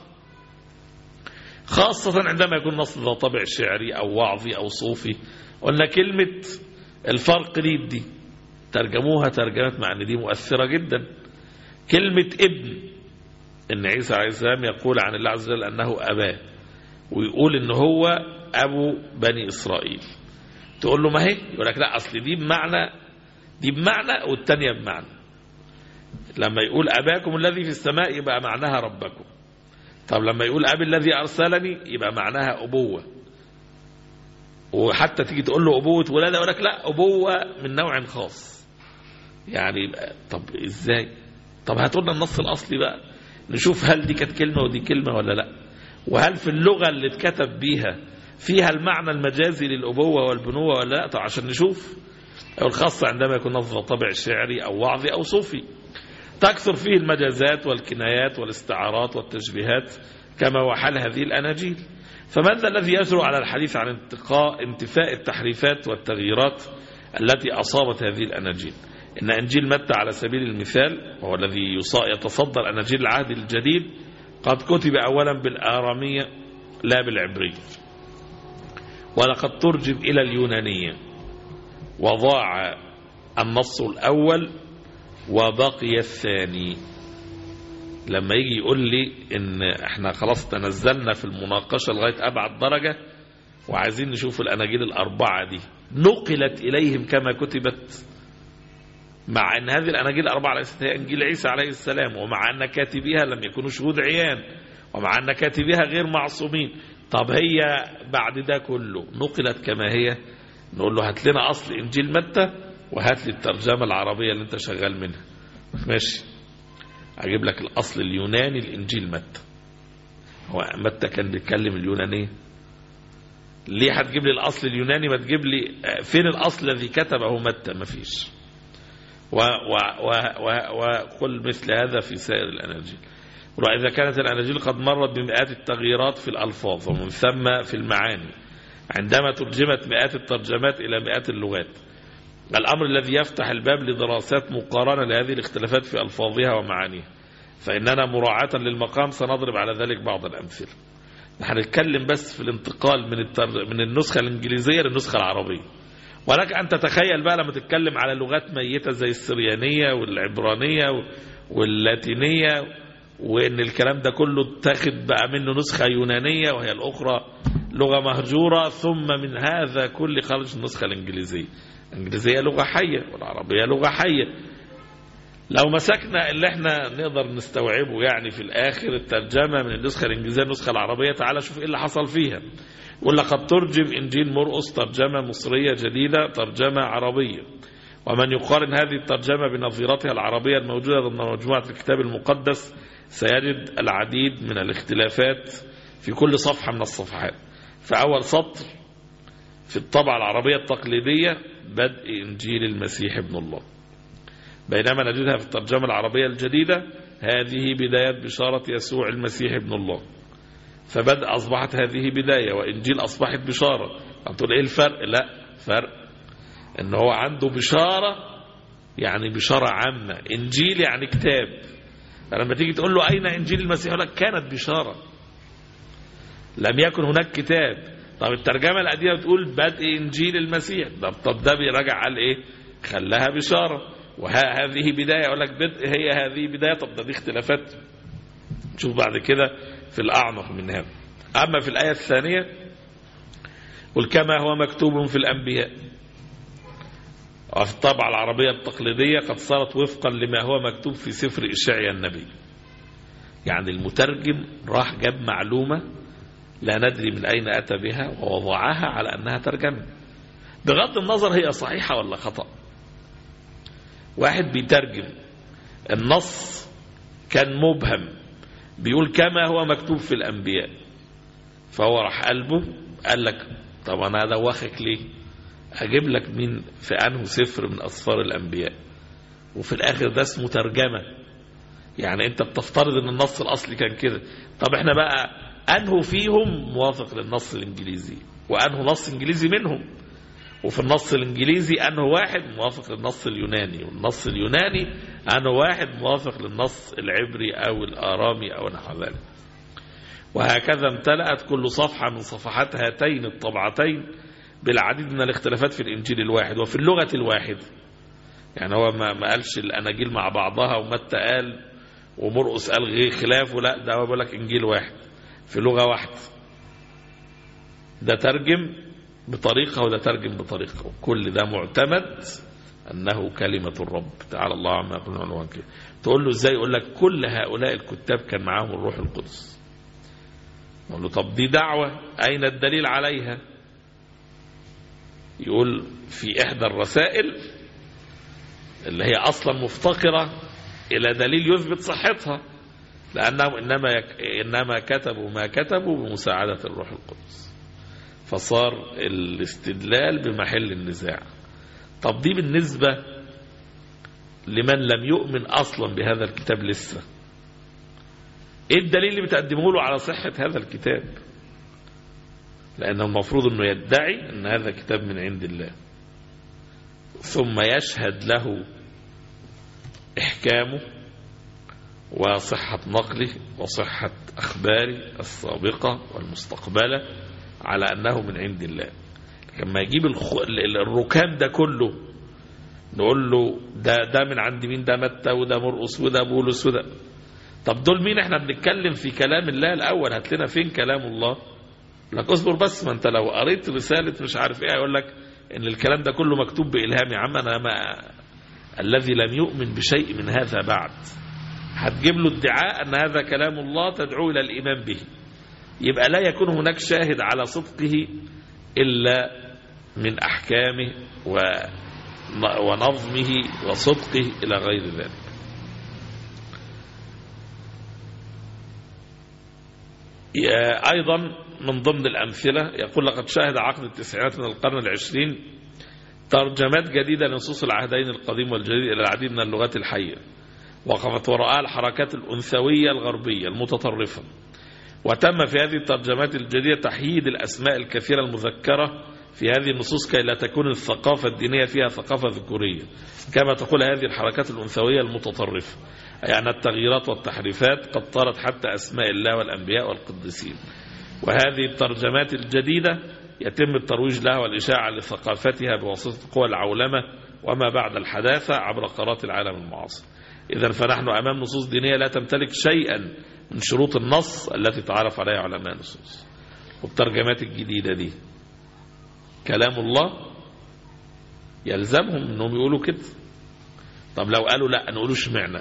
خاصة عندما يكون نص ذا طبع شعري أو وعظي أو صوفي قلنا كلمة الفرق دي دي ترجموها ترجمات مع ان دي مؤثرة جدا كلمة ابن ان عيسى عليه السلام يقول عن الله عز وجل انه اباه ويقول ان هو ابو بني اسرائيل تقول له ما هي يقول لك لا اصل دي بمعنى دي بمعنى والتانية بمعنى لما يقول اباكم الذي في السماء يبقى معناها ربكم طب لما يقول ابي الذي ارسلني يبقى معناها ابوه وحتى تيجي تقول له ابوه ولاده يقول لك لا ابوه من نوع خاص يعني يبقى طب ازاي طب هاتوا لنا النص الاصلي بقى نشوف هل دي كانت كلمه ودي كلمه ولا لا وهل في اللغه اللي اتكتب بيها فيها المعنى المجازي للابوه والبنوه ولا لا طب عشان نشوف الخاصة عندما يكون نص طبع شعري أو وعظي أو صوفي تكثر فيه المجازات والكنايات والاستعارات والتشبيهات كما هو حال هذه الأناجيل فمن ذا الذي يجرؤ على الحديث عن انتقاء انتفاء التحريفات والتغييرات التي أصابت هذه الأناجيل إن أنجيل متى على سبيل المثال وهو الذي يتصدر أناجيل العهد الجديد قد كتب أولا بالآرامية لا بالعبرية ولقد ترجم إلى اليونانية وضاع النص الأول وبقي الثاني لما يجي يقول لي ان احنا خلاص تنزلنا في المناقشة لغاية أبعد درجة وعايزين نشوف الأناجيل الأربعة دي نقلت إليهم كما كتبت مع أن هذه الأناجيل الأربعة ليست هي إنجيل عيسى عليه السلام ومع أن كاتبيها لم يكونوا شهود عيان ومع أن كاتبيها غير معصومين طب هي بعد ده كله نقلت كما هي نقول له هات لنا أصل إنجيل متى وهات لي الترجمة العربية اللي انت شغال منها ماشي أجيب لك الأصل اليوناني الإنجيل متى هو متى كان بيتكلم اليونانية ليه هتجيب لي الأصل اليوناني ما تجيب لي فين الأصل الذي كتبه متى ما فيش وقل مثل هذا في سائر الأناجيل وإذا كانت الأناجيل قد مرت بمئات التغييرات في الألفاظ ومن ثم في المعاني عندما ترجمت مئات الترجمات إلى مئات اللغات الأمر الذي يفتح الباب لدراسات مقارنة لهذه الاختلافات في ألفاظها ومعانيها فإننا مراعاة للمقام سنضرب على ذلك بعض الأمثلة هنتكلم بس في الانتقال من التر... من النسخة الإنجليزية للنسخة العربية ولك أن تتخيل بقى لما تتكلم على لغات ميتة زي السريانية والعبرانية واللاتينية وإن الكلام ده كله اتخذ بقى منه نسخة يونانية وهي الأخرى لغة مهجورة ثم من هذا كل خرج النسخة الإنجليزية الإنجليزية لغة حية والعربية لغة حية لو مسكنا اللي احنا نقدر نستوعبه يعني في الآخر الترجمة من النسخة الإنجليزية النسخة العربية تعالى شوف ايه اللي حصل فيها يقول لقد ترجم إنجيل مرقس ترجمة مصرية جديدة ترجمة عربية ومن يقارن هذه الترجمة بنظيرتها العربية الموجودة ضمن مجموعة الكتاب المقدس سيجد العديد من الاختلافات في كل صفحة من الصفحات فأول سطر في الطبعة العربية التقليدية بدء إنجيل المسيح ابن الله بينما نجدها في الترجمة العربية الجديدة هذه بداية بشارة يسوع المسيح ابن الله فبدء أصبحت هذه بداية وإنجيل أصبحت بشارة تقول إيه الفرق لا فرق إن هو عنده بشارة يعني بشارة عامة إنجيل يعني كتاب فلما تيجي تقول له أين إنجيل المسيح يقول لك كانت بشارة لم يكن هناك كتاب طب الترجمة القديمة بتقول بدء إنجيل المسيح طب, طب ده بيراجع قال إيه خلاها بشارة وهذه بداية أقول لك بدء هي هذه بداية طب ده دي اختلافات شوف بعد كده في الأعمق من هذا أما في الآية الثانية قل كما هو مكتوب في الأنبياء وفي الطبعة العربية التقليدية قد صارت وفقا لما هو مكتوب في سفر إشعيا النبي يعني المترجم راح جاب معلومة لا ندري من أين أتى بها ووضعها على أنها ترجمة بغض النظر هي صحيحة ولا خطأ واحد بيترجم النص كان مبهم بيقول كما هو مكتوب في الأنبياء فهو راح قلبه قال لك طب أنا أدوخك ليه أجيب لك مين في أنه سفر من أسفار الأنبياء وفي الآخر ده اسمه ترجمة يعني أنت بتفترض أن النص الأصلي كان كده طب احنا بقى أنه فيهم موافق للنص الإنجليزي وأنه نص إنجليزي منهم وفي النص الإنجليزي أنه واحد موافق للنص اليوناني والنص اليوناني أنه واحد موافق للنص العبري أو الآرامي أو نحو ذلك وهكذا امتلأت كل صفحة من صفحات هاتين الطبعتين بالعديد من الاختلافات في الإنجيل الواحد وفي اللغة الواحدة يعني هو ما ما قالش الأناجيل مع بعضها ومتى قال ومرقس قال غير خلافه لا ده هو بيقول لك إنجيل واحد في لغة واحدة ده ترجم بطريقة وده ترجم بطريقة كل ده معتمد أنه كلمة الرب تعالى الله عما يقولون عنوان كده تقول له إزاي يقول لك كل هؤلاء الكتاب كان معاهم الروح القدس يقول له طب دي دعوة أين الدليل عليها يقول في إحدى الرسائل اللي هي أصلا مفتقرة إلى دليل يثبت صحتها لأنهم إنما, يك... إنما كتبوا ما كتبوا بمساعدة الروح القدس فصار الاستدلال بمحل النزاع طب دي بالنسبة لمن لم يؤمن أصلا بهذا الكتاب لسه ايه الدليل اللي بتقدمه له على صحة هذا الكتاب لأنه المفروض أنه يدعي أن هذا كتاب من عند الله ثم يشهد له إحكامه وصحة نقله وصحة أخباره السابقة والمستقبلة على أنه من عند الله لما يجيب الخ... الركام ده كله نقول له ده ده من عند مين ده متى وده مرقس وده بولس وده طب دول مين احنا بنتكلم في كلام الله الأول هات لنا فين كلام الله لك اصبر بس ما انت لو قريت رسالة مش عارف ايه هيقول لك ان الكلام ده كله مكتوب بإلهام يا عم انا ما الذي لم يؤمن بشيء من هذا بعد هتجيب له ادعاء ان هذا كلام الله تدعو الى الايمان به يبقى لا يكون هناك شاهد على صدقه الا من احكامه و ونظمه وصدقه الى غير ذلك أيضا من ضمن الأمثلة يقول لقد شاهد عقد التسعينات من القرن العشرين ترجمات جديدة لنصوص العهدين القديم والجديد إلى العديد من اللغات الحية وقفت وراءها الحركات الأنثوية الغربية المتطرفة وتم في هذه الترجمات الجديدة تحييد الأسماء الكثيرة المذكرة في هذه النصوص كي لا تكون الثقافة الدينية فيها ثقافة ذكورية كما تقول هذه الحركات الأنثوية المتطرفة يعني التغييرات والتحريفات قد طارت حتى أسماء الله والأنبياء والقديسين وهذه الترجمات الجديدة يتم الترويج لها والإشاعة لثقافتها بواسطة قوى العولمة وما بعد الحداثة عبر قارات العالم المعاصر إذا فنحن أمام نصوص دينية لا تمتلك شيئا من شروط النص التي تعرف عليها علماء النصوص والترجمات الجديدة دي كلام الله يلزمهم انهم يقولوا كده طب لو قالوا لا نقولوا اشمعنى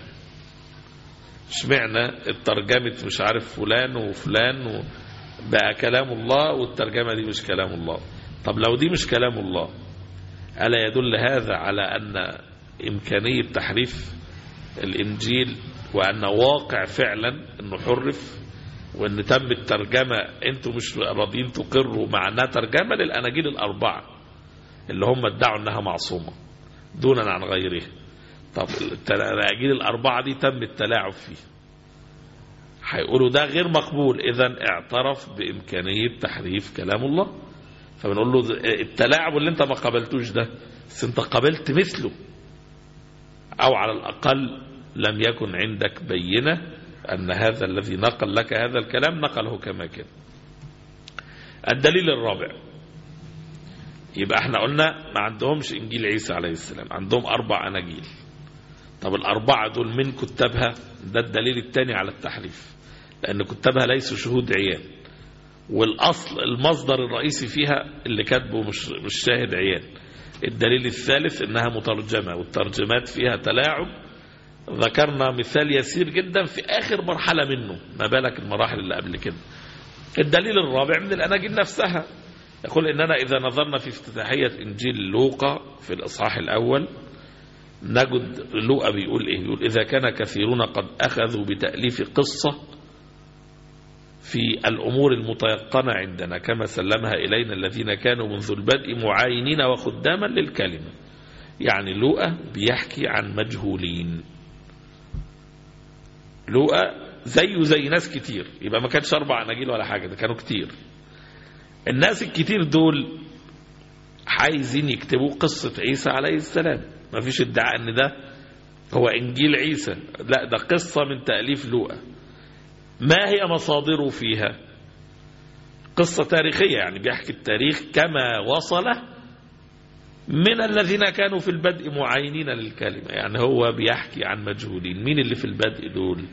اشمعنى الترجمة مش عارف فلان وفلان بقى كلام الله والترجمة دي مش كلام الله طب لو دي مش كلام الله ألا يدل هذا على أن إمكانية تحريف الإنجيل وأن واقع فعلا أنه حرف وأن تم الترجمة أنتم مش راضيين تقروا مع أنها ترجمة للأناجيل الأربعة اللي هم ادعوا أنها معصومة دونا عن غيرها طب الأناجيل الأربعة دي تم التلاعب فيه هيقولوا ده غير مقبول إذا اعترف بإمكانية تحريف كلام الله فبنقول له التلاعب اللي انت ما قبلتوش ده بس انت قبلت مثله أو على الأقل لم يكن عندك بينة أن هذا الذي نقل لك هذا الكلام نقله كما كان الدليل الرابع يبقى احنا قلنا ما عندهمش إنجيل عيسى عليه السلام عندهم أربع أناجيل طب الأربعة دول من كتبها ده الدليل الثاني على التحريف لأن كتبها ليسوا شهود عيان والأصل المصدر الرئيسي فيها اللي كاتبه مش, مش شاهد عيان الدليل الثالث انها مترجمة والترجمات فيها تلاعب ذكرنا مثال يسير جدا في آخر مرحلة منه ما بالك المراحل اللي قبل كده الدليل الرابع من الأناجيل نفسها يقول إننا إذا نظرنا في افتتاحية إنجيل لوقا في الإصحاح الأول نجد لوقا بيقول إيه يقول إذا كان كثيرون قد أخذوا بتأليف قصة في الأمور المتيقنة عندنا كما سلمها إلينا الذين كانوا منذ البدء معاينين وخداما للكلمة يعني لوقا بيحكي عن مجهولين لوقا زيه زي ناس كتير يبقى ما كانش أربع أناجيل ولا حاجة ده كانوا كتير الناس الكتير دول عايزين يكتبوا قصة عيسى عليه السلام ما فيش ادعاء ان ده هو انجيل عيسى لا ده قصة من تأليف لوقا ما هي مصادره فيها قصة تاريخية يعني بيحكي التاريخ كما وصل من الذين كانوا في البدء معينين للكلمة يعني هو بيحكي عن مجهولين مين اللي في البدء دول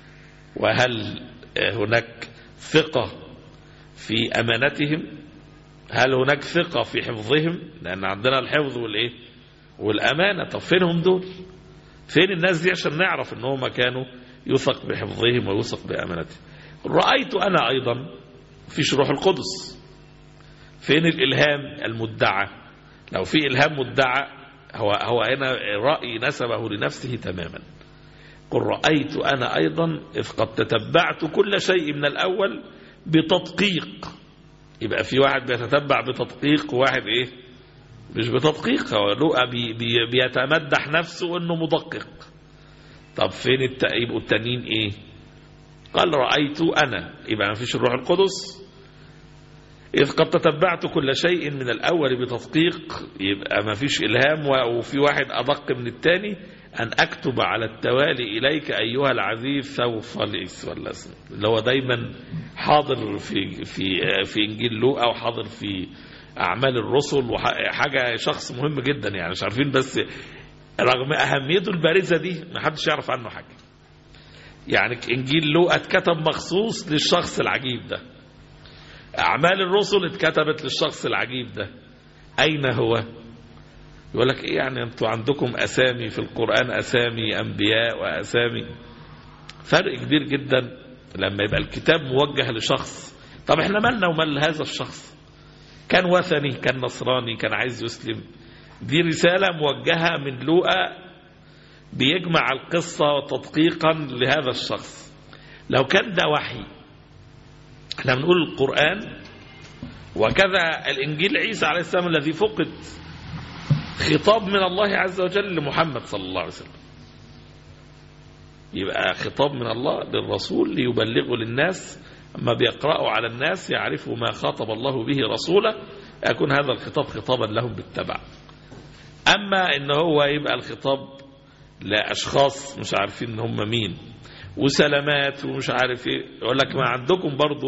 وهل هناك ثقة في أمانتهم هل هناك ثقة في حفظهم لأن عندنا الحفظ والإيه والأمانة طب فينهم دول فين الناس دي عشان نعرف ان هم كانوا يثق بحفظهم ويثق بأمانتهم رأيت أنا أيضا فيش روح القدس فين الإلهام المدعى لو في إلهام مدعى هو, هو هنا رأي نسبه لنفسه تماما قل رأيت أنا أيضا إذ قد تتبعت كل شيء من الأول بتدقيق يبقى في واحد بيتتبع بتدقيق وواحد ايه مش بتدقيق هو لقى بي بي بيتمدح نفسه انه مدقق طب فين الت... يبقوا التانيين ايه قال رأيت انا يبقى ما فيش الروح القدس إذ قد تتبعت كل شيء من الأول بتدقيق يبقى ما فيش إلهام وفي واحد أدق من الثاني أن أكتب على التوالي إليك أيها العزيز سوف ليس ولا اللي هو دايما حاضر في في في إنجيل لوقا وحاضر في أعمال الرسل وحاجة شخص مهم جدا يعني مش عارفين بس رغم أهميته البارزة دي ما حدش يعرف عنه حاجة يعني إنجيل لوقا اتكتب مخصوص للشخص العجيب ده أعمال الرسل اتكتبت للشخص العجيب ده أين هو يقول لك إيه يعني أنتوا عندكم أسامي في القرآن أسامي أنبياء وأسامي فرق كبير جدا لما يبقى الكتاب موجه لشخص طب احنا مالنا ومال هذا الشخص كان وثني كان نصراني كان عايز يسلم دي رسالة موجهة من لوقا بيجمع القصة تدقيقا لهذا الشخص لو كان ده وحي احنا بنقول القرآن وكذا الإنجيل عيسى عليه السلام الذي فقد خطاب من الله عز وجل لمحمد صلى الله عليه وسلم يبقى خطاب من الله للرسول ليبلغه للناس أما بيقرأوا على الناس يعرفوا ما خاطب الله به رسوله يكون هذا الخطاب خطابا لهم بالتبع أما إن هو يبقى الخطاب لأشخاص مش عارفين إن هم مين وسلامات ومش عارف ايه يقول لك ما عندكم برضو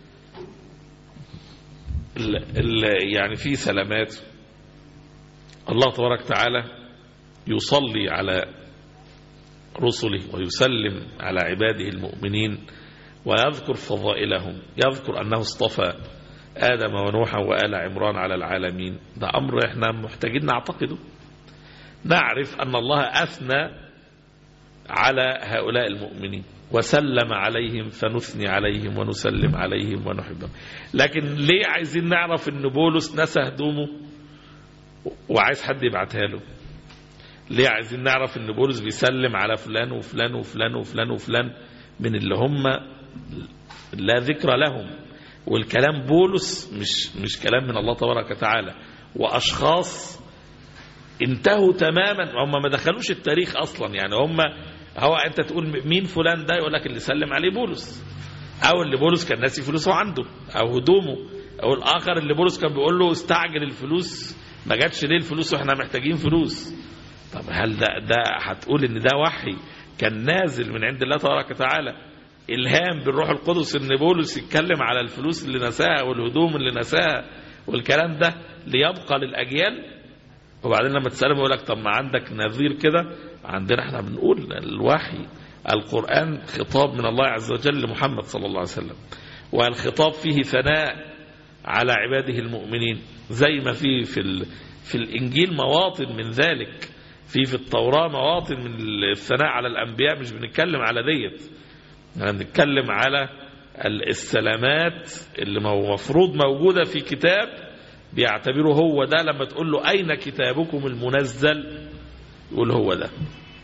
ال ال يعني في سلامات الله تبارك وتعالى يصلي على رسله ويسلم على عباده المؤمنين ويذكر فضائلهم يذكر أنه اصطفى آدم ونوحا وآل عمران على العالمين ده أمر احنا محتاجين نعتقده نعرف أن الله أثنى على هؤلاء المؤمنين وسلم عليهم فنثني عليهم ونسلم عليهم ونحبهم لكن ليه عايزين نعرف ان بولس نسى هدومه وعايز حد يبعتها له ليه عايزين نعرف ان بولس بيسلم على فلان وفلان وفلان وفلان وفلان من اللي هم لا ذكر لهم والكلام بولس مش مش كلام من الله تبارك وتعالى واشخاص انتهوا تماما هم ما دخلوش التاريخ اصلا يعني هم هو انت تقول مين فلان ده يقول لك اللي سلم عليه بولس او اللي بولس كان ناسي فلوسه عنده او هدومه او الاخر اللي بولس كان بيقول له استعجل الفلوس ما جاتش ليه الفلوس واحنا محتاجين فلوس طب هل ده ده هتقول ان ده وحي كان نازل من عند الله تبارك وتعالى الهام بالروح القدس ان بولس يتكلم على الفلوس اللي نساها والهدوم اللي نساها والكلام ده ليبقى للاجيال وبعدين لما تسألهم يقول لك طب ما عندك نظير كده عندنا احنا بنقول الوحي القرآن خطاب من الله عز وجل لمحمد صلى الله عليه وسلم والخطاب فيه ثناء على عباده المؤمنين زي ما في في ال في الإنجيل مواطن من ذلك في في التوراة مواطن من الثناء على الأنبياء مش بنتكلم على ديت يعني بنتكلم على السلامات اللي مفروض موجودة في كتاب بيعتبره هو ده لما تقول له أين كتابكم المنزل يقول هو ده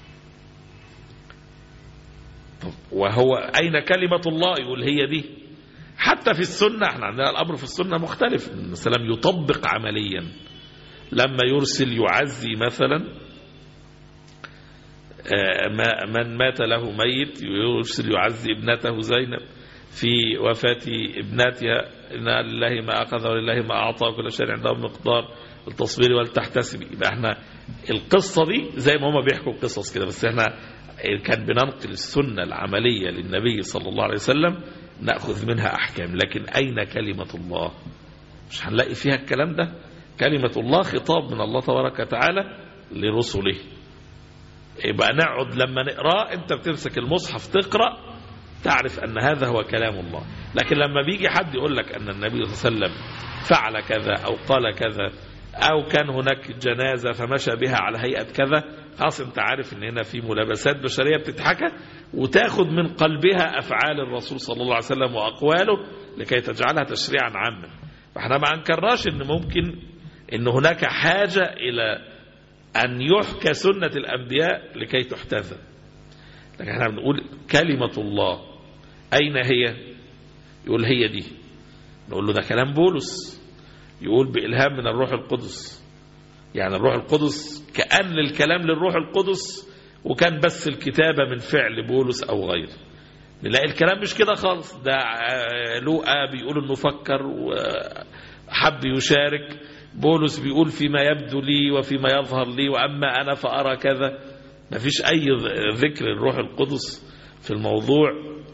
وهو أين كلمة الله يقول هي دي حتى في السنة احنا عندنا الأمر في السنة مختلف السلام يطبق عمليا لما يرسل يعزي مثلا آه، ما- من مات له ميت يرسل يعزي ابنته زينب في وفاة ابنتها إن لله ما أخذ ولله ما أعطى كل شيء عنده مقدار التصبير ولتحتسب يبقى احنا القصة دي زي ما هما بيحكوا القصص كده بس احنا كان بننقل السنة العملية للنبي صلى الله عليه وسلم نأخذ منها أحكام لكن أين كلمة الله مش هنلاقي فيها الكلام ده كلمة الله خطاب من الله تبارك وتعالى لرسله يبقى نقعد لما نقرأ انت بتمسك المصحف تقرأ تعرف أن هذا هو كلام الله لكن لما بيجي حد يقول لك أن النبي صلى الله عليه وسلم فعل كذا أو قال كذا أو كان هناك جنازة فمشى بها على هيئة كذا خلاص أنت عارف أن هنا في ملابسات بشرية بتتحكى وتاخد من قلبها أفعال الرسول صلى الله عليه وسلم وأقواله لكي تجعلها تشريعا عاما فاحنا ما انكرناش أن ممكن أن هناك حاجة إلى أن يحكى سنة الأنبياء لكي تحتذى لكن احنا بنقول كلمة الله أين هي يقول هي دي نقول له ده كلام بولس يقول بإلهام من الروح القدس يعني الروح القدس كأن الكلام للروح القدس وكان بس الكتابة من فعل بولس أو غيره نلاقي الكلام مش كده خالص ده آه، لوقا بيقول انه فكر وحب يشارك بولس بيقول فيما يبدو لي وفيما يظهر لي وأما أنا فأرى كذا ما فيش أي ذكر الروح القدس في الموضوع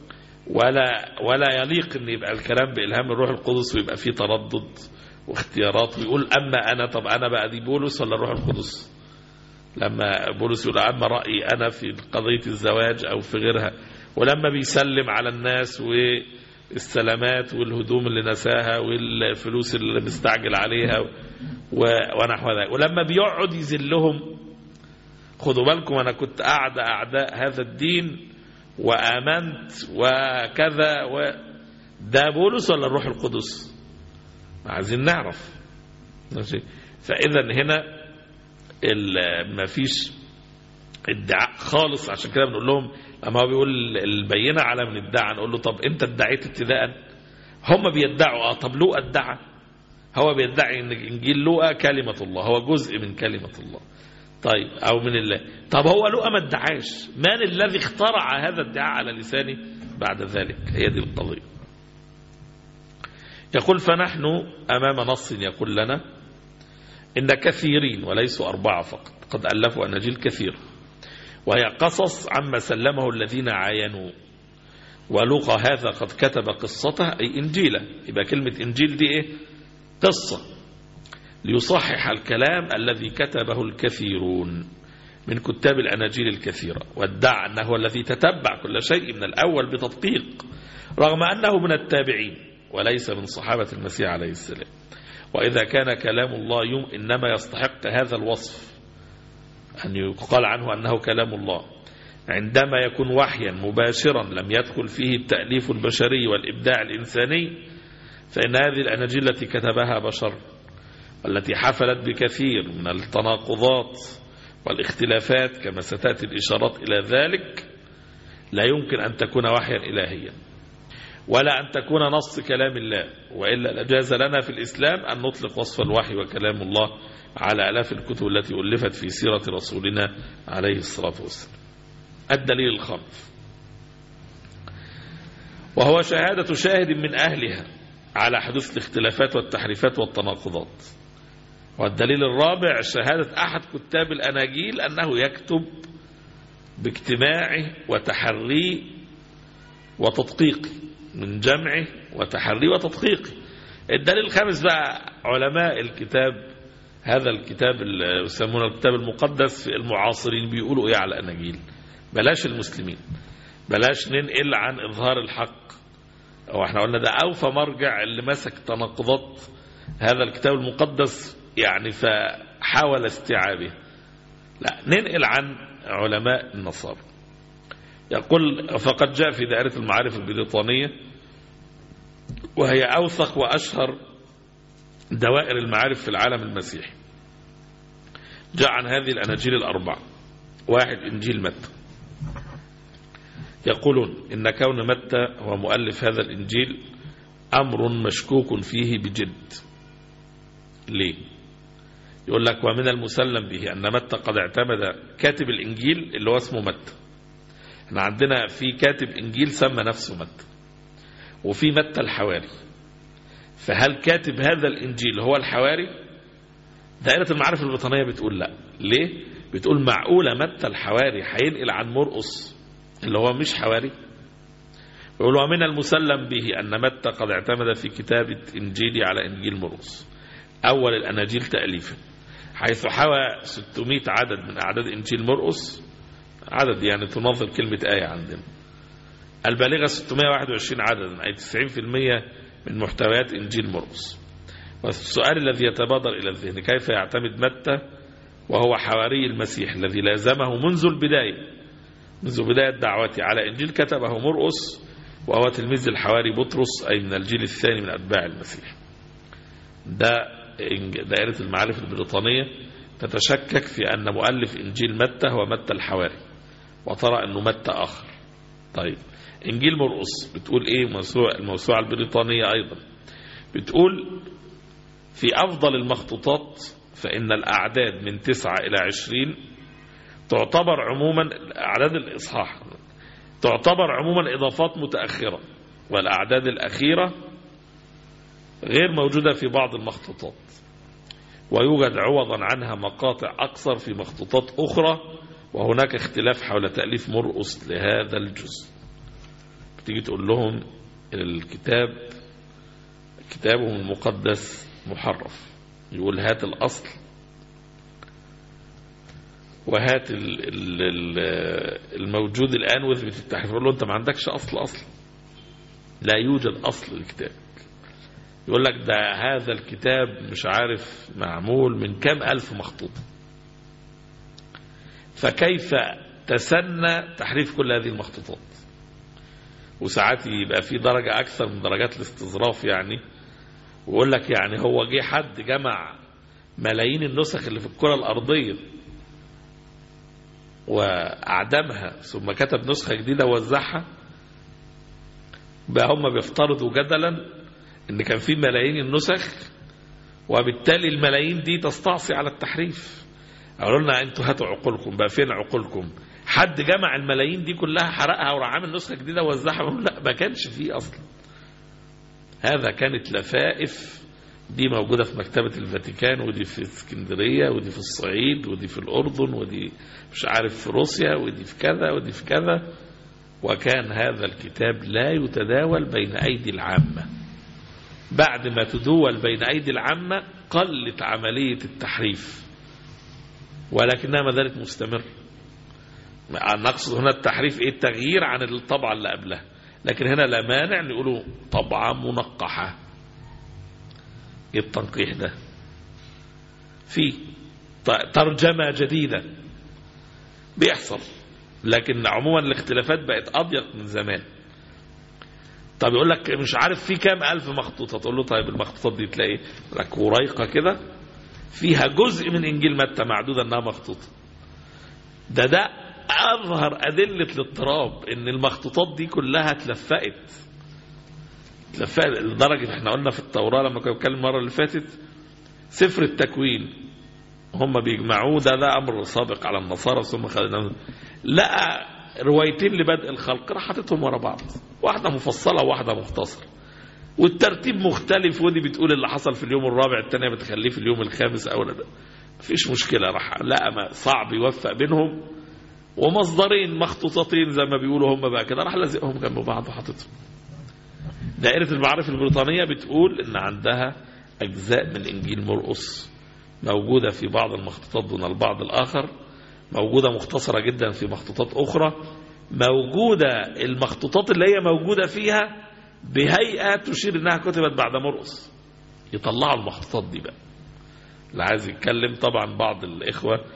ولا ولا يليق ان يبقى الكلام بإلهام الروح القدس ويبقى فيه تردد واختيارات ويقول أما أنا طب أنا بقى دي بولس ولا الروح القدس لما بولس يقول أما رأيي أنا في قضية الزواج أو في غيرها ولما بيسلم على الناس والسلامات والهدوم اللي نساها والفلوس اللي مستعجل عليها و- ونحو ذلك ولما بيقعد يذلهم خدوا بالكم أنا كنت أعدى أعداء هذا الدين وآمنت وكذا و ده بولس ولا الروح القدس عايزين نعرف ماشي فإذا هنا ال- ما فيش ادعاء خالص عشان كده بنقول لهم لما هو بيقول البينة على من ادعى نقول له طب انت ادعيت ابتداء هم بيدعوا اه طب لوقا ادعى هو بيدعي ان انجيل لوقا كلمة الله هو جزء من كلمة الله طيب او من الله طب هو لوقا ما ادعاش من الذي اخترع هذا الادعاء على لسانه بعد ذلك هي دي القضية يقول فنحن امام نص يقول لنا إن كثيرين وليسوا أربعة فقط قد ألفوا أناجيل كثير وهي قصص عما سلمه الذين عاينوا ولوقا هذا قد كتب قصته أي إنجيلا يبقى كلمة إنجيل دي إيه قصة ليصحح الكلام الذي كتبه الكثيرون من كتاب الأناجيل الكثيرة وادعى أنه هو الذي تتبع كل شيء من الأول بتدقيق رغم أنه من التابعين وليس من صحابة المسيح عليه السلام وإذا كان كلام الله يوم إنما يستحق هذا الوصف أن يقال عنه أنه كلام الله عندما يكون وحيا مباشرا لم يدخل فيه التأليف البشري والإبداع الإنساني فإن هذه الأناجيل التي كتبها بشر والتي حفلت بكثير من التناقضات والاختلافات كما ستأتي الإشارات إلى ذلك لا يمكن أن تكون وحيا إلهيا ولا أن تكون نص كلام الله وإلا لجاز لنا في الإسلام أن نطلق وصف الوحي وكلام الله على ألاف الكتب التي ألفت في سيرة رسولنا عليه الصلاة والسلام الدليل الخامس وهو شهادة شاهد من أهلها على حدوث الاختلافات والتحريفات والتناقضات والدليل الرابع شهادة أحد كتاب الأناجيل أنه يكتب باجتماعه وتحريه وتدقيقه من جمعه وتحريه وتدقيقه الدليل الخامس بقى علماء الكتاب هذا الكتاب اللي يسمونه الكتاب المقدس في المعاصرين بيقولوا ايه على الاناجيل بلاش المسلمين بلاش ننقل عن اظهار الحق او احنا قلنا ده اوفى مرجع اللي مسك تناقضات هذا الكتاب المقدس يعني فحاول استيعابه لا ننقل عن علماء النصارى يقول فقد جاء في دائرة المعارف البريطانية وهي أوثق وأشهر دوائر المعارف في العالم المسيحي جاء عن هذه الأناجيل الأربعة واحد إنجيل متى يقولون إن كون متى هو مؤلف هذا الإنجيل أمر مشكوك فيه بجد ليه يقول لك ومن المسلم به أن متى قد اعتمد كاتب الإنجيل اللي هو اسمه متى احنا عندنا في كاتب إنجيل سمى نفسه متى وفي متى الحواري فهل كاتب هذا الإنجيل هو الحواري دائرة المعارف البريطانية بتقول لا ليه بتقول معقولة متى الحواري هينقل عن مرقص اللي هو مش حواري يقول ومن المسلم به أن متى قد اعتمد في كتابة إنجيلي على إنجيل مرقص أول الأناجيل تأليفا حيث حوى 600 عدد من أعداد إنجيل مرقص عدد يعني تنظر كلمة آية عندنا البالغة 621 عددا أي 90% من محتويات إنجيل مرقص والسؤال الذي يتبادر إلى الذهن كيف يعتمد متى وهو حواري المسيح الذي لازمه منذ البداية منذ بداية دعوته على إنجيل كتبه مرقص وهو تلميذ الحواري بطرس أي من الجيل الثاني من أتباع المسيح ده دائرة المعارف البريطانية تتشكك في أن مؤلف إنجيل متى هو متى الحواري وترى أنه متى آخر طيب إنجيل مرقص بتقول إيه موسوعة الموسوعة البريطانية أيضا بتقول في أفضل المخطوطات فإن الأعداد من تسعة إلى عشرين تعتبر عموما أعداد الإصحاح تعتبر عموما إضافات متأخرة والأعداد الأخيرة غير موجودة في بعض المخطوطات ويوجد عوضا عنها مقاطع أكثر في مخطوطات أخرى وهناك اختلاف حول تأليف مرقص لهذا الجزء بتيجي تقول لهم الكتاب كتابهم المقدس محرف يقول هات الأصل وهات ال ال ال الموجود الآن واثبت التحريف يقول له أنت ما عندكش أصل أصل لا يوجد أصل للكتاب يقول لك ده هذا الكتاب مش عارف معمول من كام ألف مخطوط فكيف تسنى تحريف كل هذه المخطوطات وساعات يبقى في درجة أكثر من درجات الاستظراف يعني ويقول لك يعني هو جه حد جمع ملايين النسخ اللي في الكرة الأرضية وأعدمها ثم كتب نسخة جديدة ووزعها بقى هم بيفترضوا جدلا ان كان في ملايين النسخ وبالتالي الملايين دي تستعصي على التحريف قالوا لنا انتوا هاتوا عقولكم بقى فين عقولكم حد جمع الملايين دي كلها حرقها وراح عامل نسخه جديده ووزعها لا ما كانش فيه اصلا هذا كانت لفائف دي موجودة في مكتبة الفاتيكان ودي في اسكندرية ودي في الصعيد ودي في الأردن ودي مش عارف في روسيا ودي في كذا ودي في كذا وكان هذا الكتاب لا يتداول بين أيدي العامة بعد ما تدول بين أيدي العامة قلت عملية التحريف ولكنها ما زالت مستمرة نقصد هنا التحريف ايه التغيير عن الطبعة اللي قبلها لكن هنا لا مانع نقولوا طبعة منقحة ايه التنقيح ده في ترجمة جديدة بيحصل لكن عموما الاختلافات بقت أضيق من زمان طب يقول لك مش عارف في كام ألف مخطوطة تقول له طيب المخطوطات دي تلاقي لك وريقة كده فيها جزء من إنجيل متى معدودة أنها مخطوطة ده ده أظهر أدلة الاضطراب إن المخطوطات دي كلها اتلفقت اتلفقت لدرجة احنا قلنا في التوراة لما كنا بنتكلم المرة اللي فاتت سفر التكوين هم بيجمعوه ده ده أمر سابق على النصارى ثم خلينا لقى روايتين لبدء الخلق راح حاططهم ورا بعض واحدة مفصلة وواحدة مختصرة والترتيب مختلف ودي بتقول اللي حصل في اليوم الرابع الثانية بتخليه في اليوم الخامس أو لا مفيش مشكلة راح لا صعب يوفق بينهم ومصدرين مخطوطتين زي ما بيقولوا هم بقى كده راح لازقهم جنب بعض وحاططهم دائرة المعارف البريطانية بتقول ان عندها اجزاء من انجيل مرقس موجودة في بعض المخطوطات دون البعض الاخر موجودة مختصرة جدا في مخطوطات اخرى موجودة المخطوطات اللي هي موجودة فيها بهيئة تشير انها كتبت بعد مرقس يطلعوا المخطوطات دي بقى اللي عايز يتكلم طبعا بعض الاخوة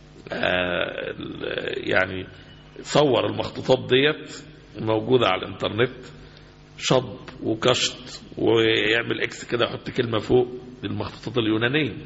آه يعني صور المخطوطات ديت موجودة على الانترنت شطب وكشط ويعمل اكس كده يحط كلمة فوق للمخطوطات اليونانية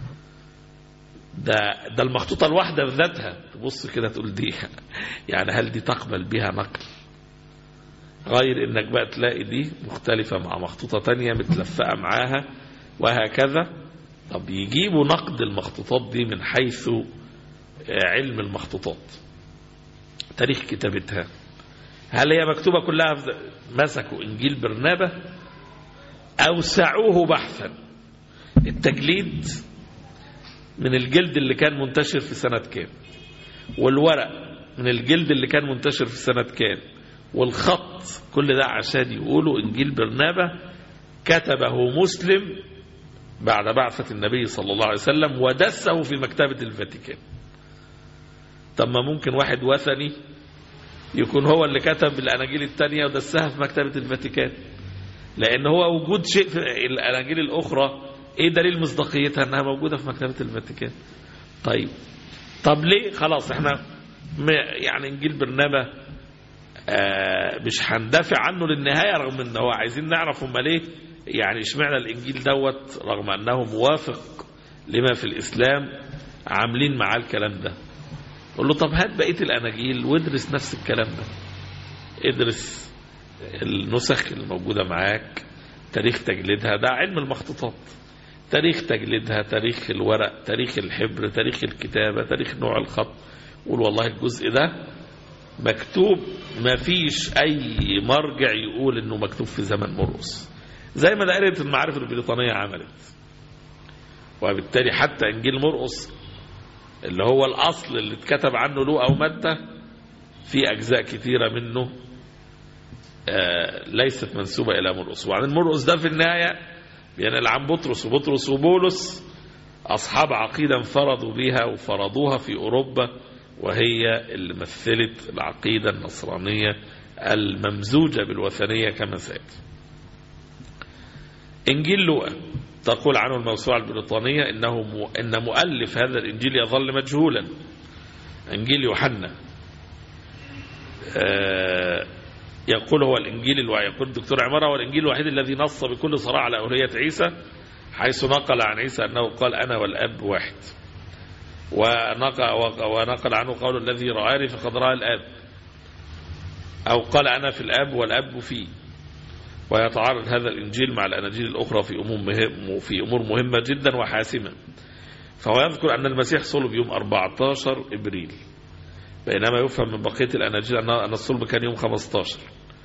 ده ده المخطوطة الواحدة بذاتها تبص كده تقول دي يعني هل دي تقبل بها نقل غير انك بقى تلاقي دي مختلفة مع مخطوطة تانية متلفقة معاها وهكذا طب يجيبوا نقد المخطوطات دي من حيث علم المخطوطات تاريخ كتابتها هل هي مكتوبة كلها في مسكوا إنجيل برنابة أوسعوه بحثا التجليد من الجلد اللي كان منتشر في سنة كام والورق من الجلد اللي كان منتشر في سنة كام والخط كل ده عشان يقولوا إنجيل برنابة كتبه مسلم بعد بعثة النبي صلى الله عليه وسلم ودسه في مكتبة الفاتيكان طب ما ممكن واحد وثني يكون هو اللي كتب الأناجيل الثانية ودسها في مكتبة الفاتيكان لأن هو وجود شيء في الأناجيل الأخرى إيه دليل مصداقيتها أنها موجودة في مكتبة الفاتيكان طيب طب ليه خلاص احنا يعني إنجيل برنابة آه مش هندافع عنه للنهاية رغم ان هو عايزين نعرف هم ليه يعني اشمعنى الإنجيل دوت رغم أنه موافق لما في الإسلام عاملين معاه الكلام ده قول له طب هات بقية الأناجيل وادرس نفس الكلام ده ادرس النسخ الموجودة معاك تاريخ تجليدها ده علم المخطوطات تاريخ تجليدها تاريخ الورق تاريخ الحبر تاريخ الكتابة تاريخ نوع الخط قول والله الجزء ده مكتوب ما فيش أي مرجع يقول إنه مكتوب في زمن مرقس زي ما دائرة المعارف البريطانية عملت وبالتالي حتى إنجيل مرقس اللي هو الأصل اللي اتكتب عنه له أو مادة في أجزاء كثيرة منه آه ليست منسوبة إلى مرقس وبعدين مرقس ده في النهاية بينقل عن بطرس وبطرس وبولس أصحاب عقيدة انفردوا بها وفرضوها في أوروبا وهي اللي مثلت العقيدة النصرانية الممزوجة بالوثنية كما سيأتي إنجيل لوقا تقول عنه الموسوعة البريطانية إنه م... إن مؤلف هذا الإنجيل يظل مجهولا إنجيل يوحنا آه يقول هو الإنجيل الوحيد يقول الدكتور عمارة هو الإنجيل الوحيد الذي نص بكل صراحة على ألوهية عيسى حيث نقل عن عيسى أنه قال أنا والأب واحد ونقل, ونقل عنه قول الذي رآني فقد رأى الأب أو قال أنا في الأب والأب فيه ويتعارض هذا الإنجيل مع الأناجيل الأخرى في أمور, مهم في أمور مهمة جدا وحاسمة فهو يذكر أن المسيح صلب يوم 14 إبريل بينما يفهم من بقية الأناجيل أن الصلب كان يوم 15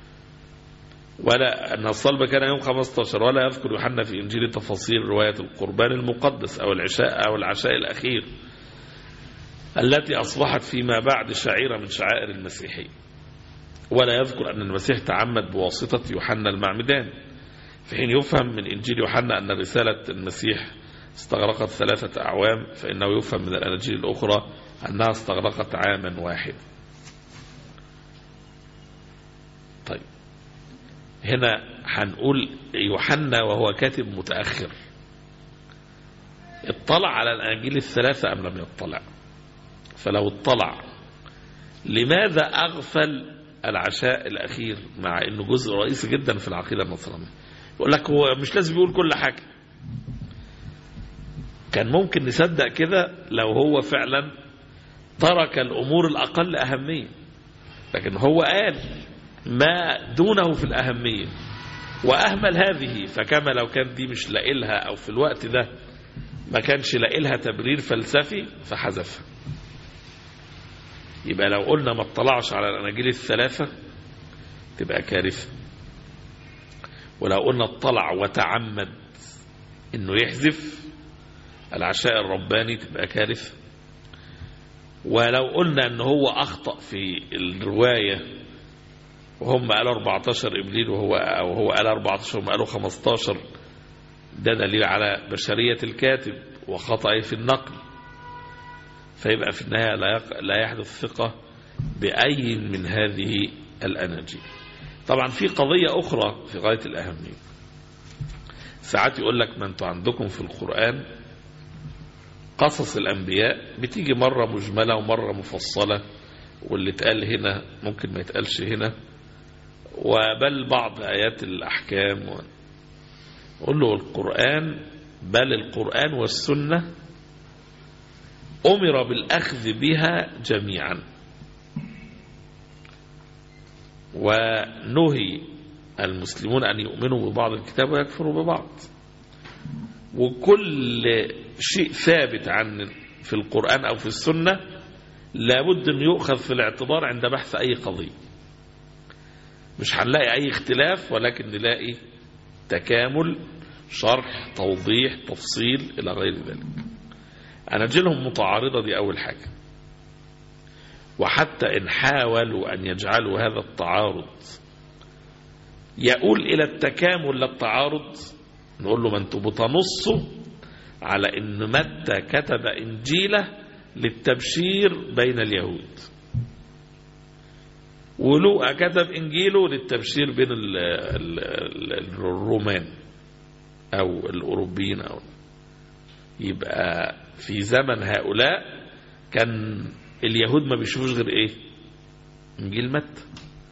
ولا أن الصلب كان يوم 15 ولا يذكر يوحنا في إنجيل تفاصيل رواية القربان المقدس أو العشاء أو العشاء الأخير التي أصبحت فيما بعد شعيرة من شعائر المسيحية ولا يذكر أن المسيح تعمد بواسطة يوحنا المعمدان في حين يفهم من إنجيل يوحنا أن رسالة المسيح استغرقت ثلاثة أعوام فإنه يفهم من الأناجيل الأخرى أنها استغرقت عاما واحد طيب هنا هنقول يوحنا وهو كاتب متأخر اطلع على الأناجيل الثلاثة أم لم يطلع فلو اطلع لماذا أغفل العشاء الأخير مع أنه جزء رئيسي جدا في العقيدة النصرانية يقول لك هو مش لازم يقول كل حاجة كان ممكن نصدق كده لو هو فعلا ترك الأمور الأقل أهمية لكن هو قال ما دونه في الأهمية وأهمل هذه فكما لو كان دي مش لاقلها أو في الوقت ده ما كانش لاقلها تبرير فلسفي فحذفها يبقى لو قلنا ما اطلعش على الأناجيل الثلاثة تبقى كارثة ولو قلنا اطلع وتعمد انه يحذف العشاء الرباني تبقى كارثة ولو قلنا ان هو اخطأ في الرواية وهم قالوا 14 ابريل وهو او هو قال 14 وهم قالوا 15 ده دليل على بشرية الكاتب وخطأه في النقل فيبقى في النهاية لا يحدث ثقة بأي من هذه الأناجيل طبعا في قضية أخرى في غاية الأهمية ساعات يقول لك ما انتوا عندكم في القرآن قصص الأنبياء بتيجي مرة مجملة ومرة مفصلة واللي اتقال هنا ممكن ما يتقالش هنا وبل بعض آيات الأحكام و... قل له القرآن بل القرآن والسنة أمر بالأخذ بها جميعا ونهي المسلمون أن يؤمنوا ببعض الكتاب ويكفروا ببعض وكل شيء ثابت عن في القرآن أو في السنة لابد أن يؤخذ في الاعتبار عند بحث أي قضية مش هنلاقي أي اختلاف ولكن نلاقي تكامل شرح توضيح تفصيل إلى غير ذلك أناجيلهم متعارضة دي أول حاجة وحتى إن حاولوا أن يجعلوا هذا التعارض يقول إلى التكامل للتعارض نقول له ما انتوا بتنصوا على ان متى كتب انجيله للتبشير بين اليهود ولوقا كتب انجيله للتبشير بين ال ال ال الرومان او الاوروبيين او يبقى في زمن هؤلاء كان اليهود ما بيشوفوش غير ايه انجيل متى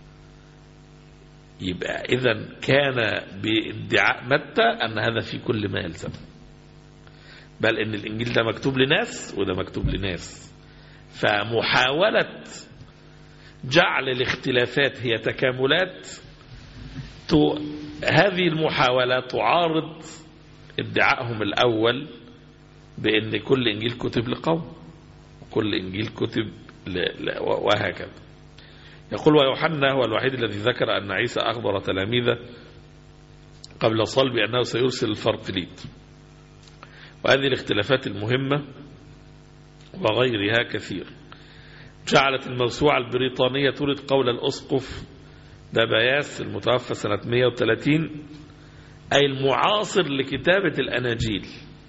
يبقى اذا كان بادعاء متى ان هذا في كل ما يلزم بل ان الانجيل ده مكتوب لناس وده مكتوب لناس فمحاولة جعل الاختلافات هي تكاملات تو هذه المحاولة تعارض ادعائهم الأول بأن كل إنجيل كتب لقوم وكل إنجيل كتب ل... ل... وهكذا يقول ويوحنا هو الوحيد الذي ذكر أن عيسى أخبر تلاميذه قبل صلب أنه سيرسل الفرقليط وهذه الاختلافات المهمة وغيرها كثير جعلت الموسوعة البريطانية تورد قول الأسقف دبياس المتوفى سنة 130 أي المعاصر لكتابة الأناجيل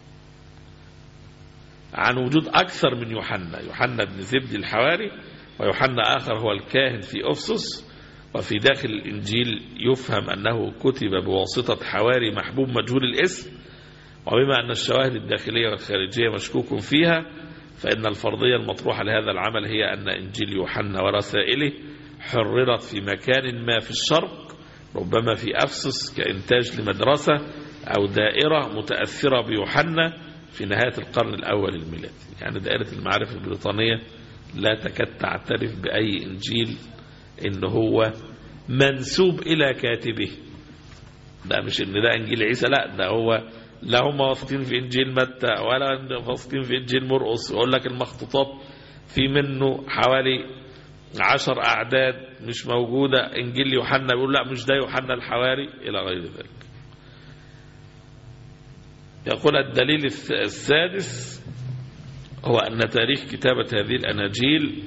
عن وجود أكثر من يوحنا يوحنا بن زبد الحواري ويوحنا آخر هو الكاهن في أفسس وفي داخل الإنجيل يفهم أنه كتب بواسطة حواري محبوب مجهول الاسم وبما أن الشواهد الداخلية والخارجية مشكوك فيها فإن الفرضية المطروحة لهذا العمل هي أن إنجيل يوحنا ورسائله حررت في مكان ما في الشرق ربما في أفسس كإنتاج لمدرسة أو دائرة متأثرة بيوحنا في نهاية القرن الأول الميلادي يعني دائرة المعارف البريطانية لا تكاد تعترف بأي إنجيل إن هو منسوب إلى كاتبه ده مش إن ده إنجيل عيسى لا ده هو لا هم واثقين في إنجيل متى ولا واثقين في إنجيل مرقس يقول لك المخطوطات في منه حوالي عشر أعداد مش موجودة إنجيل يوحنا بيقول لا مش ده يوحنا الحواري إلى غير ذلك يقول الدليل السادس هو أن تاريخ كتابة هذه الأناجيل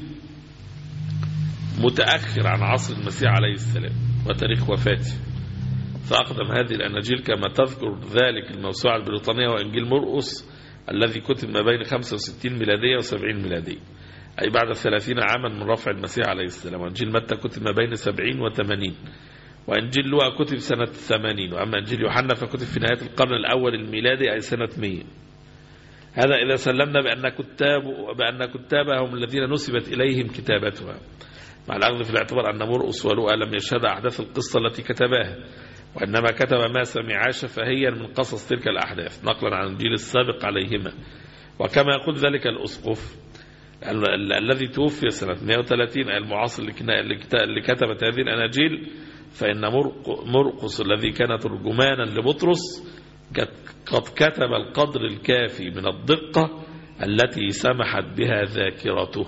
متأخر عن عصر المسيح عليه السلام وتاريخ وفاته فأقدم هذه الأناجيل كما تذكر ذلك الموسوعة البريطانية وإنجيل مرقس الذي كتب ما بين 65 ميلادية و70 ميلادية أي بعد 30 عاما من رفع المسيح عليه السلام وإنجيل متى كتب ما بين 70 و80 وإنجيل لوقا كتب سنة 80 وأما إنجيل يوحنا فكتب في نهاية القرن الأول الميلادي أي سنة 100 هذا إذا سلمنا بأن كتاب بأن كتابهم الذين نسبت إليهم كتابتها مع الأخذ في الاعتبار أن مرقس ولوقا لم يشهد أحداث القصة التي كتباها وإنما كتب ما سمعا شفهيا من قصص تلك الأحداث نقلا عن الجيل السابق عليهما وكما يقول ذلك الأسقف الذي توفي سنة 130 المعاصر اللي كتبت هذه الأناجيل فإن مرقس الذي كان ترجمانا لبطرس قد كتب القدر الكافي من الدقة التي سمحت بها ذاكرته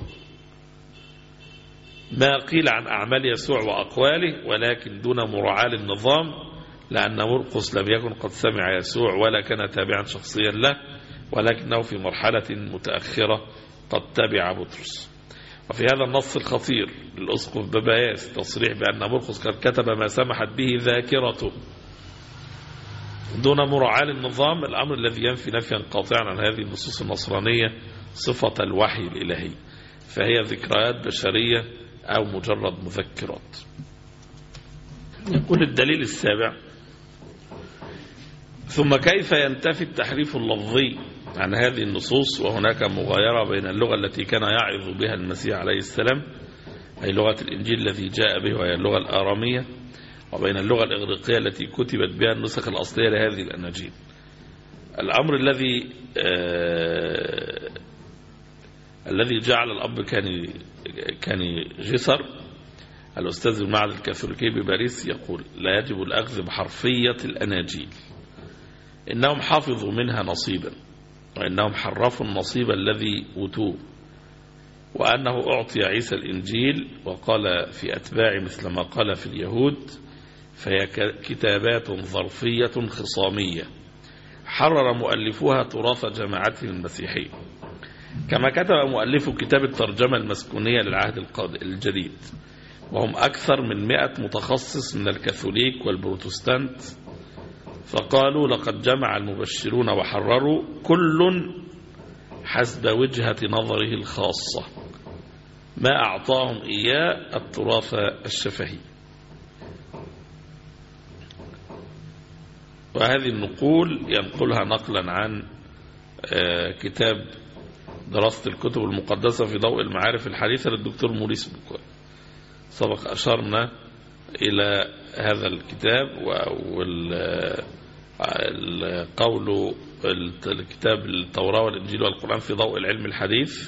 ما قيل عن أعمال يسوع وأقواله ولكن دون مراعاة للنظام لأن مرقس لم يكن قد سمع يسوع ولا كان تابعا شخصيا له ولكنه في مرحلة متأخرة قد تبع بطرس وفي هذا النص الخطير للأسقف بباياس تصريح بأن مرقس قد كتب ما سمحت به ذاكرته دون مراعاة للنظام الأمر الذي ينفي نفيا قاطعا عن هذه النصوص النصرانية صفة الوحي الإلهي فهي ذكريات بشرية أو مجرد مذكرات يقول الدليل السابع ثم كيف ينتفي التحريف اللفظي عن هذه النصوص وهناك مغايرة بين اللغة التي كان يعظ بها المسيح عليه السلام أي لغة الإنجيل الذي جاء به وهي اللغة الآرامية وبين اللغة الإغريقية التي كتبت بها النسخ الأصلية لهذه الأناجيل الأمر الذي آه الذي جعل الأب كان كان جسر الأستاذ المعهد الكاثوليكي بباريس يقول لا يجب الأخذ بحرفية الأناجيل إنهم حافظوا منها نصيبا وإنهم حرفوا النصيب الذي أوتوه وأنه أعطي عيسى الإنجيل وقال في أتباع مثل ما قال في اليهود فهي كتابات ظرفية خصامية حرر مؤلفوها تراث جماعتهم المسيحية كما كتب مؤلف كتاب الترجمة المسكونية للعهد الجديد وهم أكثر من مئة متخصص من الكاثوليك والبروتستانت فقالوا لقد جمع المبشرون وحرروا كل حسب وجهة نظره الخاصة ما أعطاهم إياه التراث الشفهي وهذه النقول ينقلها نقلا عن كتاب دراسة الكتب المقدسة في ضوء المعارف الحديثة للدكتور موريس بوكوي سبق أشرنا إلى هذا الكتاب والقول الكتاب التوراة والإنجيل والقرآن في ضوء العلم الحديث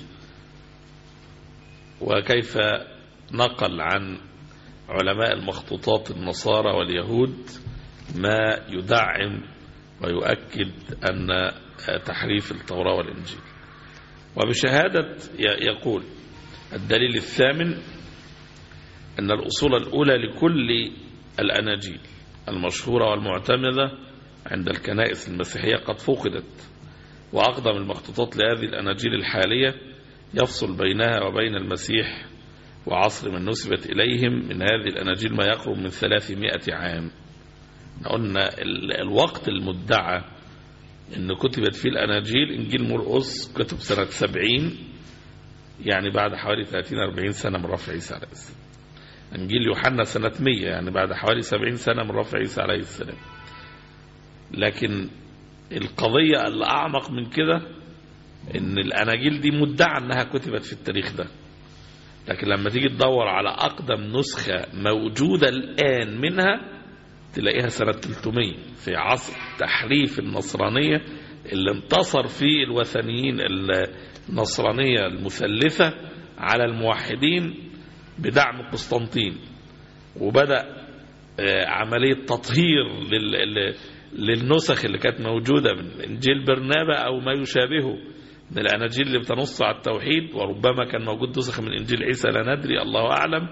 وكيف نقل عن علماء المخطوطات النصارى واليهود ما يدعم ويؤكد أن تحريف التوراة والإنجيل وبشهادة يقول الدليل الثامن أن الأصول الأولى لكل الأناجيل المشهورة والمعتمدة عند الكنائس المسيحية قد فقدت وأقدم المخطوطات لهذه الأناجيل الحالية يفصل بينها وبين المسيح وعصر من نسبت إليهم من هذه الأناجيل ما يقرب من ثلاثمائة عام قلنا الوقت المدعى ان كتبت فيه الاناجيل انجيل مرقس كتب سنة سبعين يعني بعد حوالي 30-40 سنة من رفع عيسى عليه السلام انجيل يوحنا سنة 100 يعني بعد حوالي 70 سنة من رفع عيسى عليه السلام لكن القضية الأعمق من كده ان الاناجيل دي مدعى انها كتبت في التاريخ ده لكن لما تيجي تدور على اقدم نسخة موجودة الان منها تلاقيها سنة 300 في عصر تحريف النصرانية اللي انتصر فيه الوثنيين النصرانية المثلثة على الموحدين بدعم قسطنطين وبدأ عملية تطهير للنسخ اللي كانت موجودة من إنجيل برنابا أو ما يشابهه من الأناجيل اللي بتنص على التوحيد وربما كان موجود نسخ من إنجيل عيسى لا ندري الله أعلم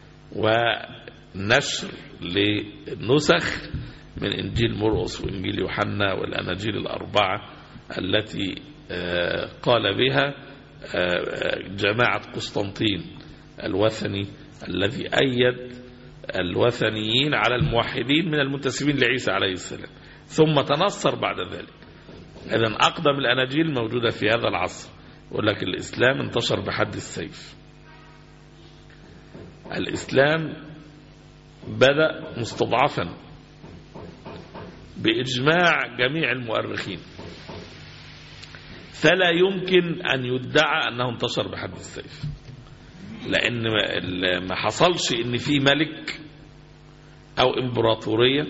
ونشر لنسخ من إنجيل مرقس وإنجيل يوحنا والأناجيل الأربعة التي قال بها جماعة قسطنطين الوثني الذي أيد الوثنيين على الموحدين من المنتسبين لعيسى عليه السلام ثم تنصر بعد ذلك إذا أقدم الأناجيل موجودة في هذا العصر يقول لك الإسلام انتشر بحد السيف الإسلام بدأ مستضعفا بإجماع جميع المؤرخين فلا يمكن أن يدعى أنه انتشر بحد السيف لأن ما حصلش إن في ملك أو إمبراطورية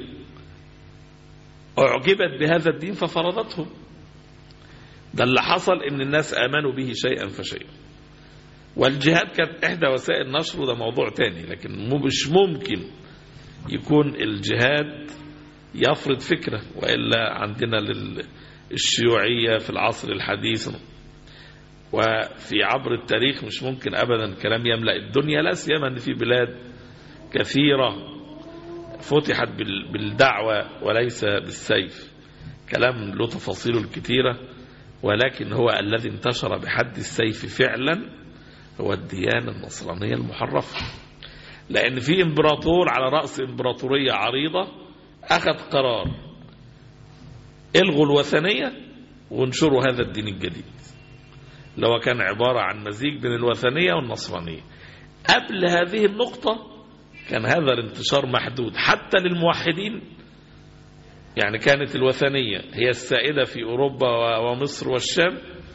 أعجبت بهذا الدين ففرضته ده اللي حصل إن الناس آمنوا به شيئا فشيئا والجهاد كانت إحدى وسائل نشره ده موضوع تاني لكن مش ممكن يكون الجهاد يفرض فكرة وإلا عندنا للشيوعية في العصر الحديث وفي عبر التاريخ مش ممكن أبدا كلام يملأ الدنيا لا سيما أن في بلاد كثيرة فتحت بالدعوة وليس بالسيف كلام له تفاصيله الكثيرة ولكن هو الذي انتشر بحد السيف فعلا هو الديانة النصرانية المحرفة لأن في إمبراطور على رأس إمبراطورية عريضة أخذ قرار الغوا الوثنية وانشروا هذا الدين الجديد لو كان عبارة عن مزيج بين الوثنية والنصرانية قبل هذه النقطة كان هذا الانتشار محدود حتى للموحدين يعني كانت الوثنية هي السائدة في أوروبا ومصر والشام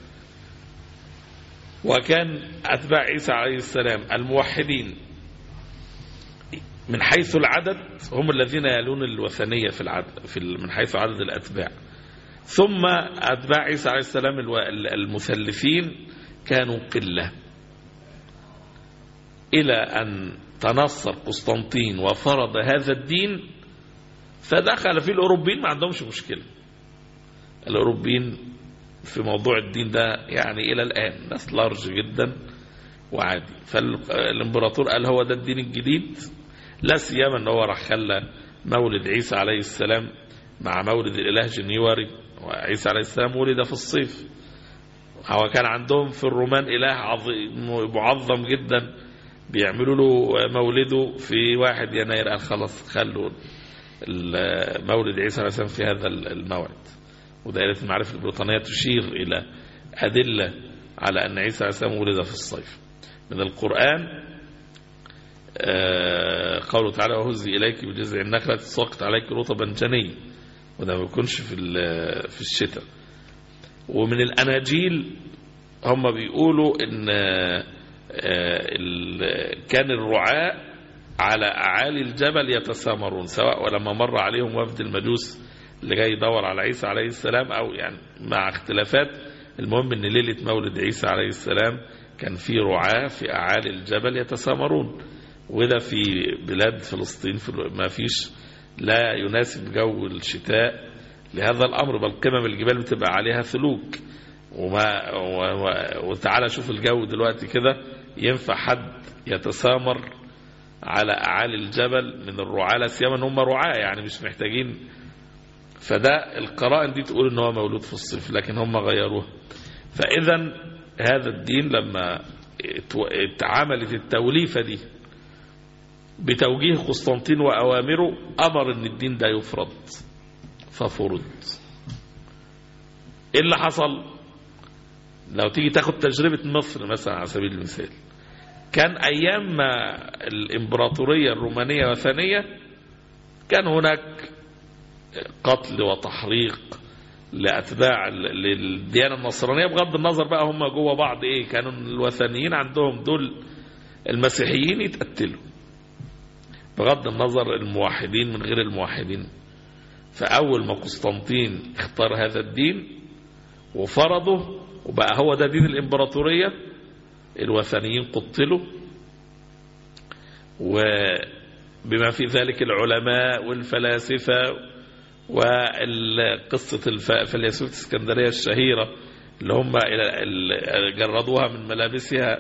وكان أتباع عيسى عليه السلام الموحدين من حيث العدد هم الذين يلون الوثنية في العدد في من حيث عدد الأتباع ثم أتباع عيسى عليه السلام المثلثين كانوا قلة إلى أن تنصر قسطنطين وفرض هذا الدين فدخل في الأوروبيين ما عندهمش مشكلة الأوروبيين في موضوع الدين ده يعني إلى الآن ناس لارج جدا وعادي فالإمبراطور قال هو ده الدين الجديد لا سيما ان هو راح خلى مولد عيسى عليه السلام مع مولد الإله جنيوري وعيسى عليه السلام ولد في الصيف هو كان عندهم في الرومان إله عظيم معظم جدا بيعملوا له مولده في واحد يناير قال خلاص خلوا مولد عيسى عليه السلام في هذا الموعد ودائرة المعارف البريطانية تشير إلى أدلة على أن عيسى عليه السلام ولد في الصيف من القرآن آه قوله تعالى وهزي إليك بجذع النخلة تساقط عليك رطبا جنيا وده ما بيكونش في في الشتاء ومن الأناجيل هم بيقولوا إن كان الرعاء على أعالي الجبل يتسامرون سواء ولما مر عليهم وفد المجوس اللي جاي يدور على عيسى عليه السلام أو يعني مع اختلافات المهم إن ليلة مولد عيسى عليه السلام كان في رعاة في أعالي الجبل يتسامرون وده في بلاد فلسطين في ما فيش لا يناسب جو الشتاء لهذا الأمر بل قمم الجبال بتبقى عليها ثلوج وما وتعالى شوف الجو دلوقتي كده ينفع حد يتسامر على أعالي الجبل من الرعاة لا سيما ان هم رعاة يعني مش محتاجين فده القرائن دي تقول ان هو مولود في الصيف لكن هم غيروها فإذا هذا الدين لما اتعملت التوليفة دي بتوجيه قسطنطين وأوامره أمر أن الدين ده يفرض ففرض إيه اللي حصل لو تيجي تاخد تجربة مصر مثلا على سبيل المثال كان أيام ما الإمبراطورية الرومانية وثنية كان هناك قتل وتحريق لأتباع للديانة النصرانية بغض النظر بقى هم جوه بعض إيه كانوا الوثنيين عندهم دول المسيحيين يتقتلوا بغض النظر الموحدين من غير الموحدين فأول ما قسطنطين اختار هذا الدين وفرضه وبقى هو ده دين الإمبراطورية الوثنيين قتلوا وبما في ذلك العلماء والفلاسفة وقصة الفيلسوف الاسكندرية الشهيرة اللي هم جردوها من ملابسها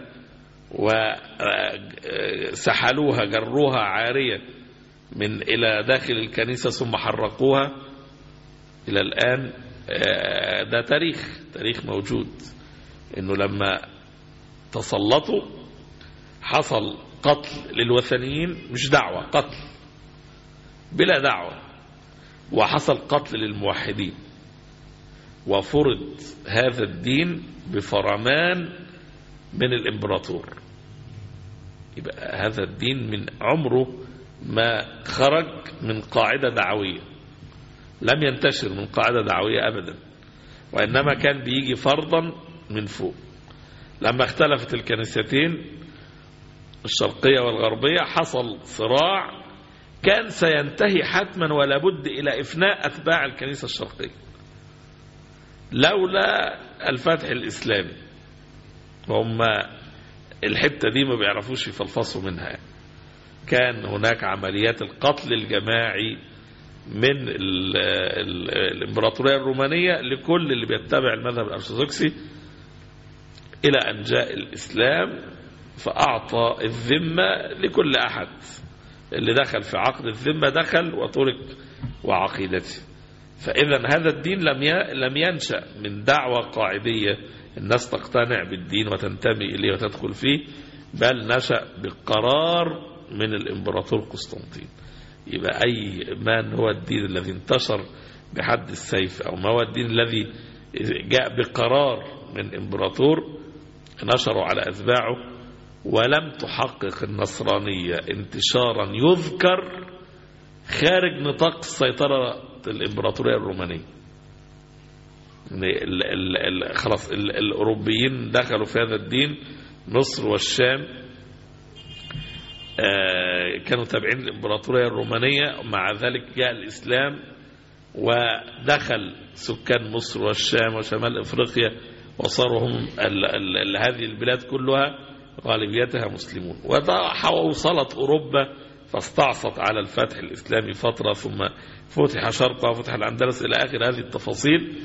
وسحلوها جروها عارية من إلى داخل الكنيسة ثم حرقوها إلى الآن ده تاريخ تاريخ موجود إنه لما تسلطوا حصل قتل للوثنيين مش دعوة قتل بلا دعوة وحصل قتل للموحدين وفرض هذا الدين بفرمان من الإمبراطور يبقى هذا الدين من عمره ما خرج من قاعدة دعوية لم ينتشر من قاعدة دعوية أبدا وإنما كان بيجي فرضا من فوق لما اختلفت الكنيستين الشرقية والغربية حصل صراع كان سينتهي حتما ولا بد إلى إفناء أتباع الكنيسة الشرقية لولا الفتح الإسلامي هم الحتة دي ما بيعرفوش يفلفصوا منها يعني. كان هناك عمليات القتل الجماعي من ال ال الإمبراطورية الرومانية لكل اللي بيتبع المذهب الأرثوذكسي إلى أن جاء الإسلام فأعطى الذمة لكل أحد اللي دخل في عقد الذمة دخل وترك وعقيدته فإذا هذا الدين لم لم ينشأ من دعوة قاعدية الناس تقتنع بالدين وتنتمي إليه وتدخل فيه بل نشأ بقرار من الإمبراطور قسطنطين يبقى أي ما هو الدين الذي انتشر بحد السيف أو ما هو الدين الذي جاء بقرار من إمبراطور نشروا على أتباعه ولم تحقق النصرانية انتشارا يذكر خارج نطاق السيطرة الإمبراطورية الرومانية ال ال ال خلاص ال الأوروبيين دخلوا في هذا الدين مصر والشام كانوا تابعين الإمبراطورية الرومانية مع ذلك جاء الإسلام ودخل سكان مصر والشام وشمال إفريقيا وصاروا هم ال ال هذه البلاد كلها غالبيتها مسلمون ووصلت أوروبا فاستعصت على الفتح الإسلامي فترة ثم فتح شرقها وفتح الأندلس إلى آخر هذه التفاصيل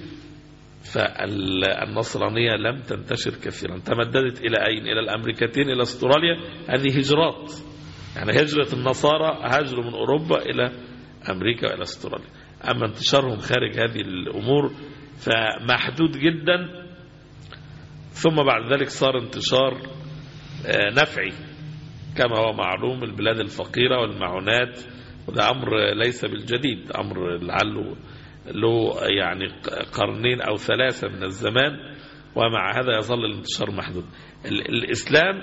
فالنصرانية لم تنتشر كثيرا تمددت إلى أين إلى الأمريكتين إلى استراليا هذه هجرات يعني هجرة النصارى هاجروا من أوروبا إلى أمريكا وإلى استراليا أما انتشارهم خارج هذه الأمور فمحدود جدا ثم بعد ذلك صار انتشار نفعي كما هو معلوم البلاد الفقيرة والمعونات وده أمر ليس بالجديد أمر لعله له يعني قرنين أو ثلاثة من الزمان ومع هذا يظل الانتشار محدود الإسلام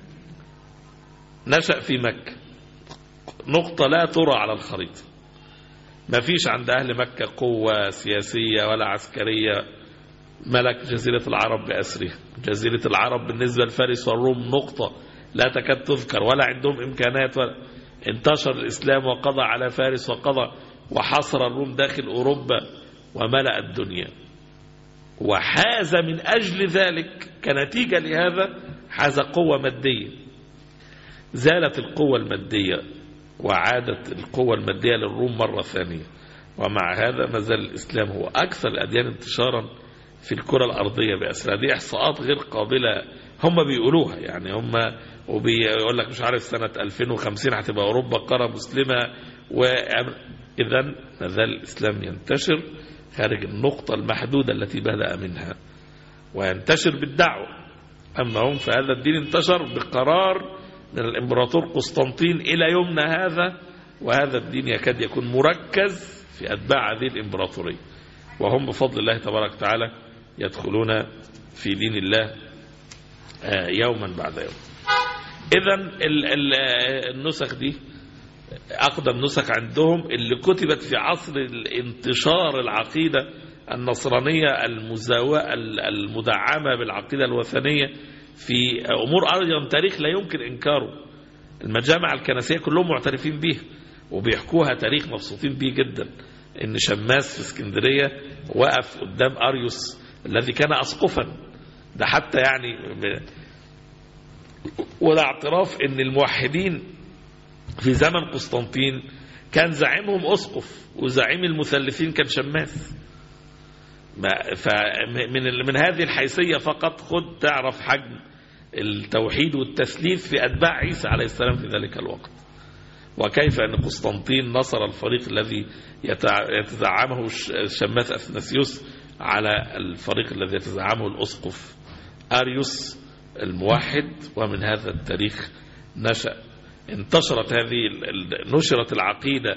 نشأ في مكة نقطة لا ترى على الخريطة ما فيش عند أهل مكة قوة سياسية ولا عسكرية ملك جزيرة العرب بأسرها جزيرة العرب بالنسبة لفارس والروم نقطة لا تكاد تذكر ولا عندهم إمكانات ولا انتشر الإسلام وقضى على فارس وقضى وحصر الروم داخل أوروبا وملأ الدنيا وحاز من أجل ذلك كنتيجة لهذا حاز قوة مادية زالت القوة المادية وعادت القوة المادية للروم مرة ثانية ومع هذا ما زال الإسلام هو أكثر الأديان انتشارا في الكرة الأرضية بأسرها دي إحصاءات غير قابلة هم بيقولوها يعني هم وبيقول لك مش عارف سنة 2050 هتبقى أوروبا قارة مسلمة وإذا ما زال الإسلام ينتشر خارج النقطة المحدودة التي بدأ منها وينتشر بالدعوة أما هم فهذا الدين انتشر بقرار من الإمبراطور قسطنطين إلى يومنا هذا وهذا الدين يكاد يكون مركز في أتباع هذه الإمبراطورية وهم بفضل الله تبارك وتعالى يدخلون في دين الله يوما بعد يوم إذا النسخ دي أقدم نسخ عندهم اللي كتبت في عصر انتشار العقيدة النصرانية المزاوة المدعمة بالعقيدة الوثنية في أمور أيضا تاريخ لا يمكن إنكاره المجامع الكنسية كلهم معترفين به وبيحكوها تاريخ مبسوطين به جدا إن شماس في اسكندرية وقف قدام أريوس الذي كان أسقفا ده حتى يعني وده اعتراف ان الموحدين في زمن قسطنطين كان زعيمهم اسقف وزعيم المثلثين كان شماس فمن من هذه الحيثيه فقط خد تعرف حجم التوحيد والتثليث في اتباع عيسى عليه السلام في ذلك الوقت وكيف ان قسطنطين نصر الفريق الذي يتزعمه الشماس اثناسيوس على الفريق الذي يتزعمه الاسقف اريوس الموحد ومن هذا التاريخ نشأ انتشرت هذه نشرت العقيدة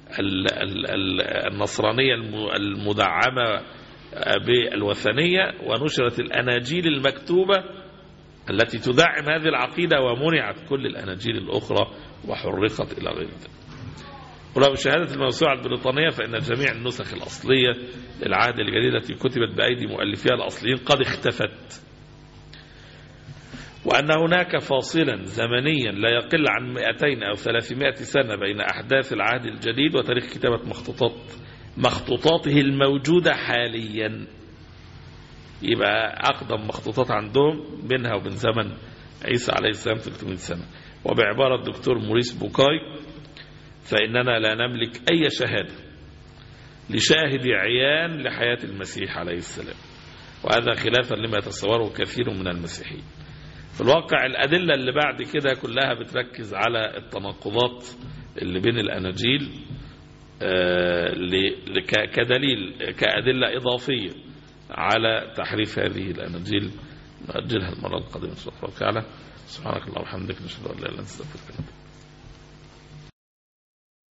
النصرانية المدعمة بالوثنية ونشرت الأناجيل المكتوبة التي تدعم هذه العقيدة ومنعت كل الأناجيل الأخرى وحرقت إلى غير ذلك ولو بشهادة الموسوعة البريطانية فإن جميع النسخ الأصلية للعهد الجديد التي كتبت بأيدي مؤلفيها الأصليين قد اختفت وأن هناك فاصلا زمنيا لا يقل عن 200 أو 300 سنة بين أحداث العهد الجديد وتاريخ كتابة مخطوطات مخطوطاته الموجودة حاليا يبقى أقدم مخطوطات عندهم بينها وبين زمن عيسى عليه السلام 300 سنة وبعبارة الدكتور موريس بوكاي فإننا لا نملك أي شهادة لشاهد عيان لحياة المسيح عليه السلام وهذا خلافا لما يتصوره كثير من المسيحيين في الواقع الأدلة اللي بعد كده كلها بتركز على التناقضات اللي بين الأناجيل كدليل كأدلة إضافية على تحريف هذه الأناجيل نأجلها المرة القادمة إن شاء الله تعالى سبحانك اللهم وبحمدك نشهد أن لا إله إلا أنت نستغفرك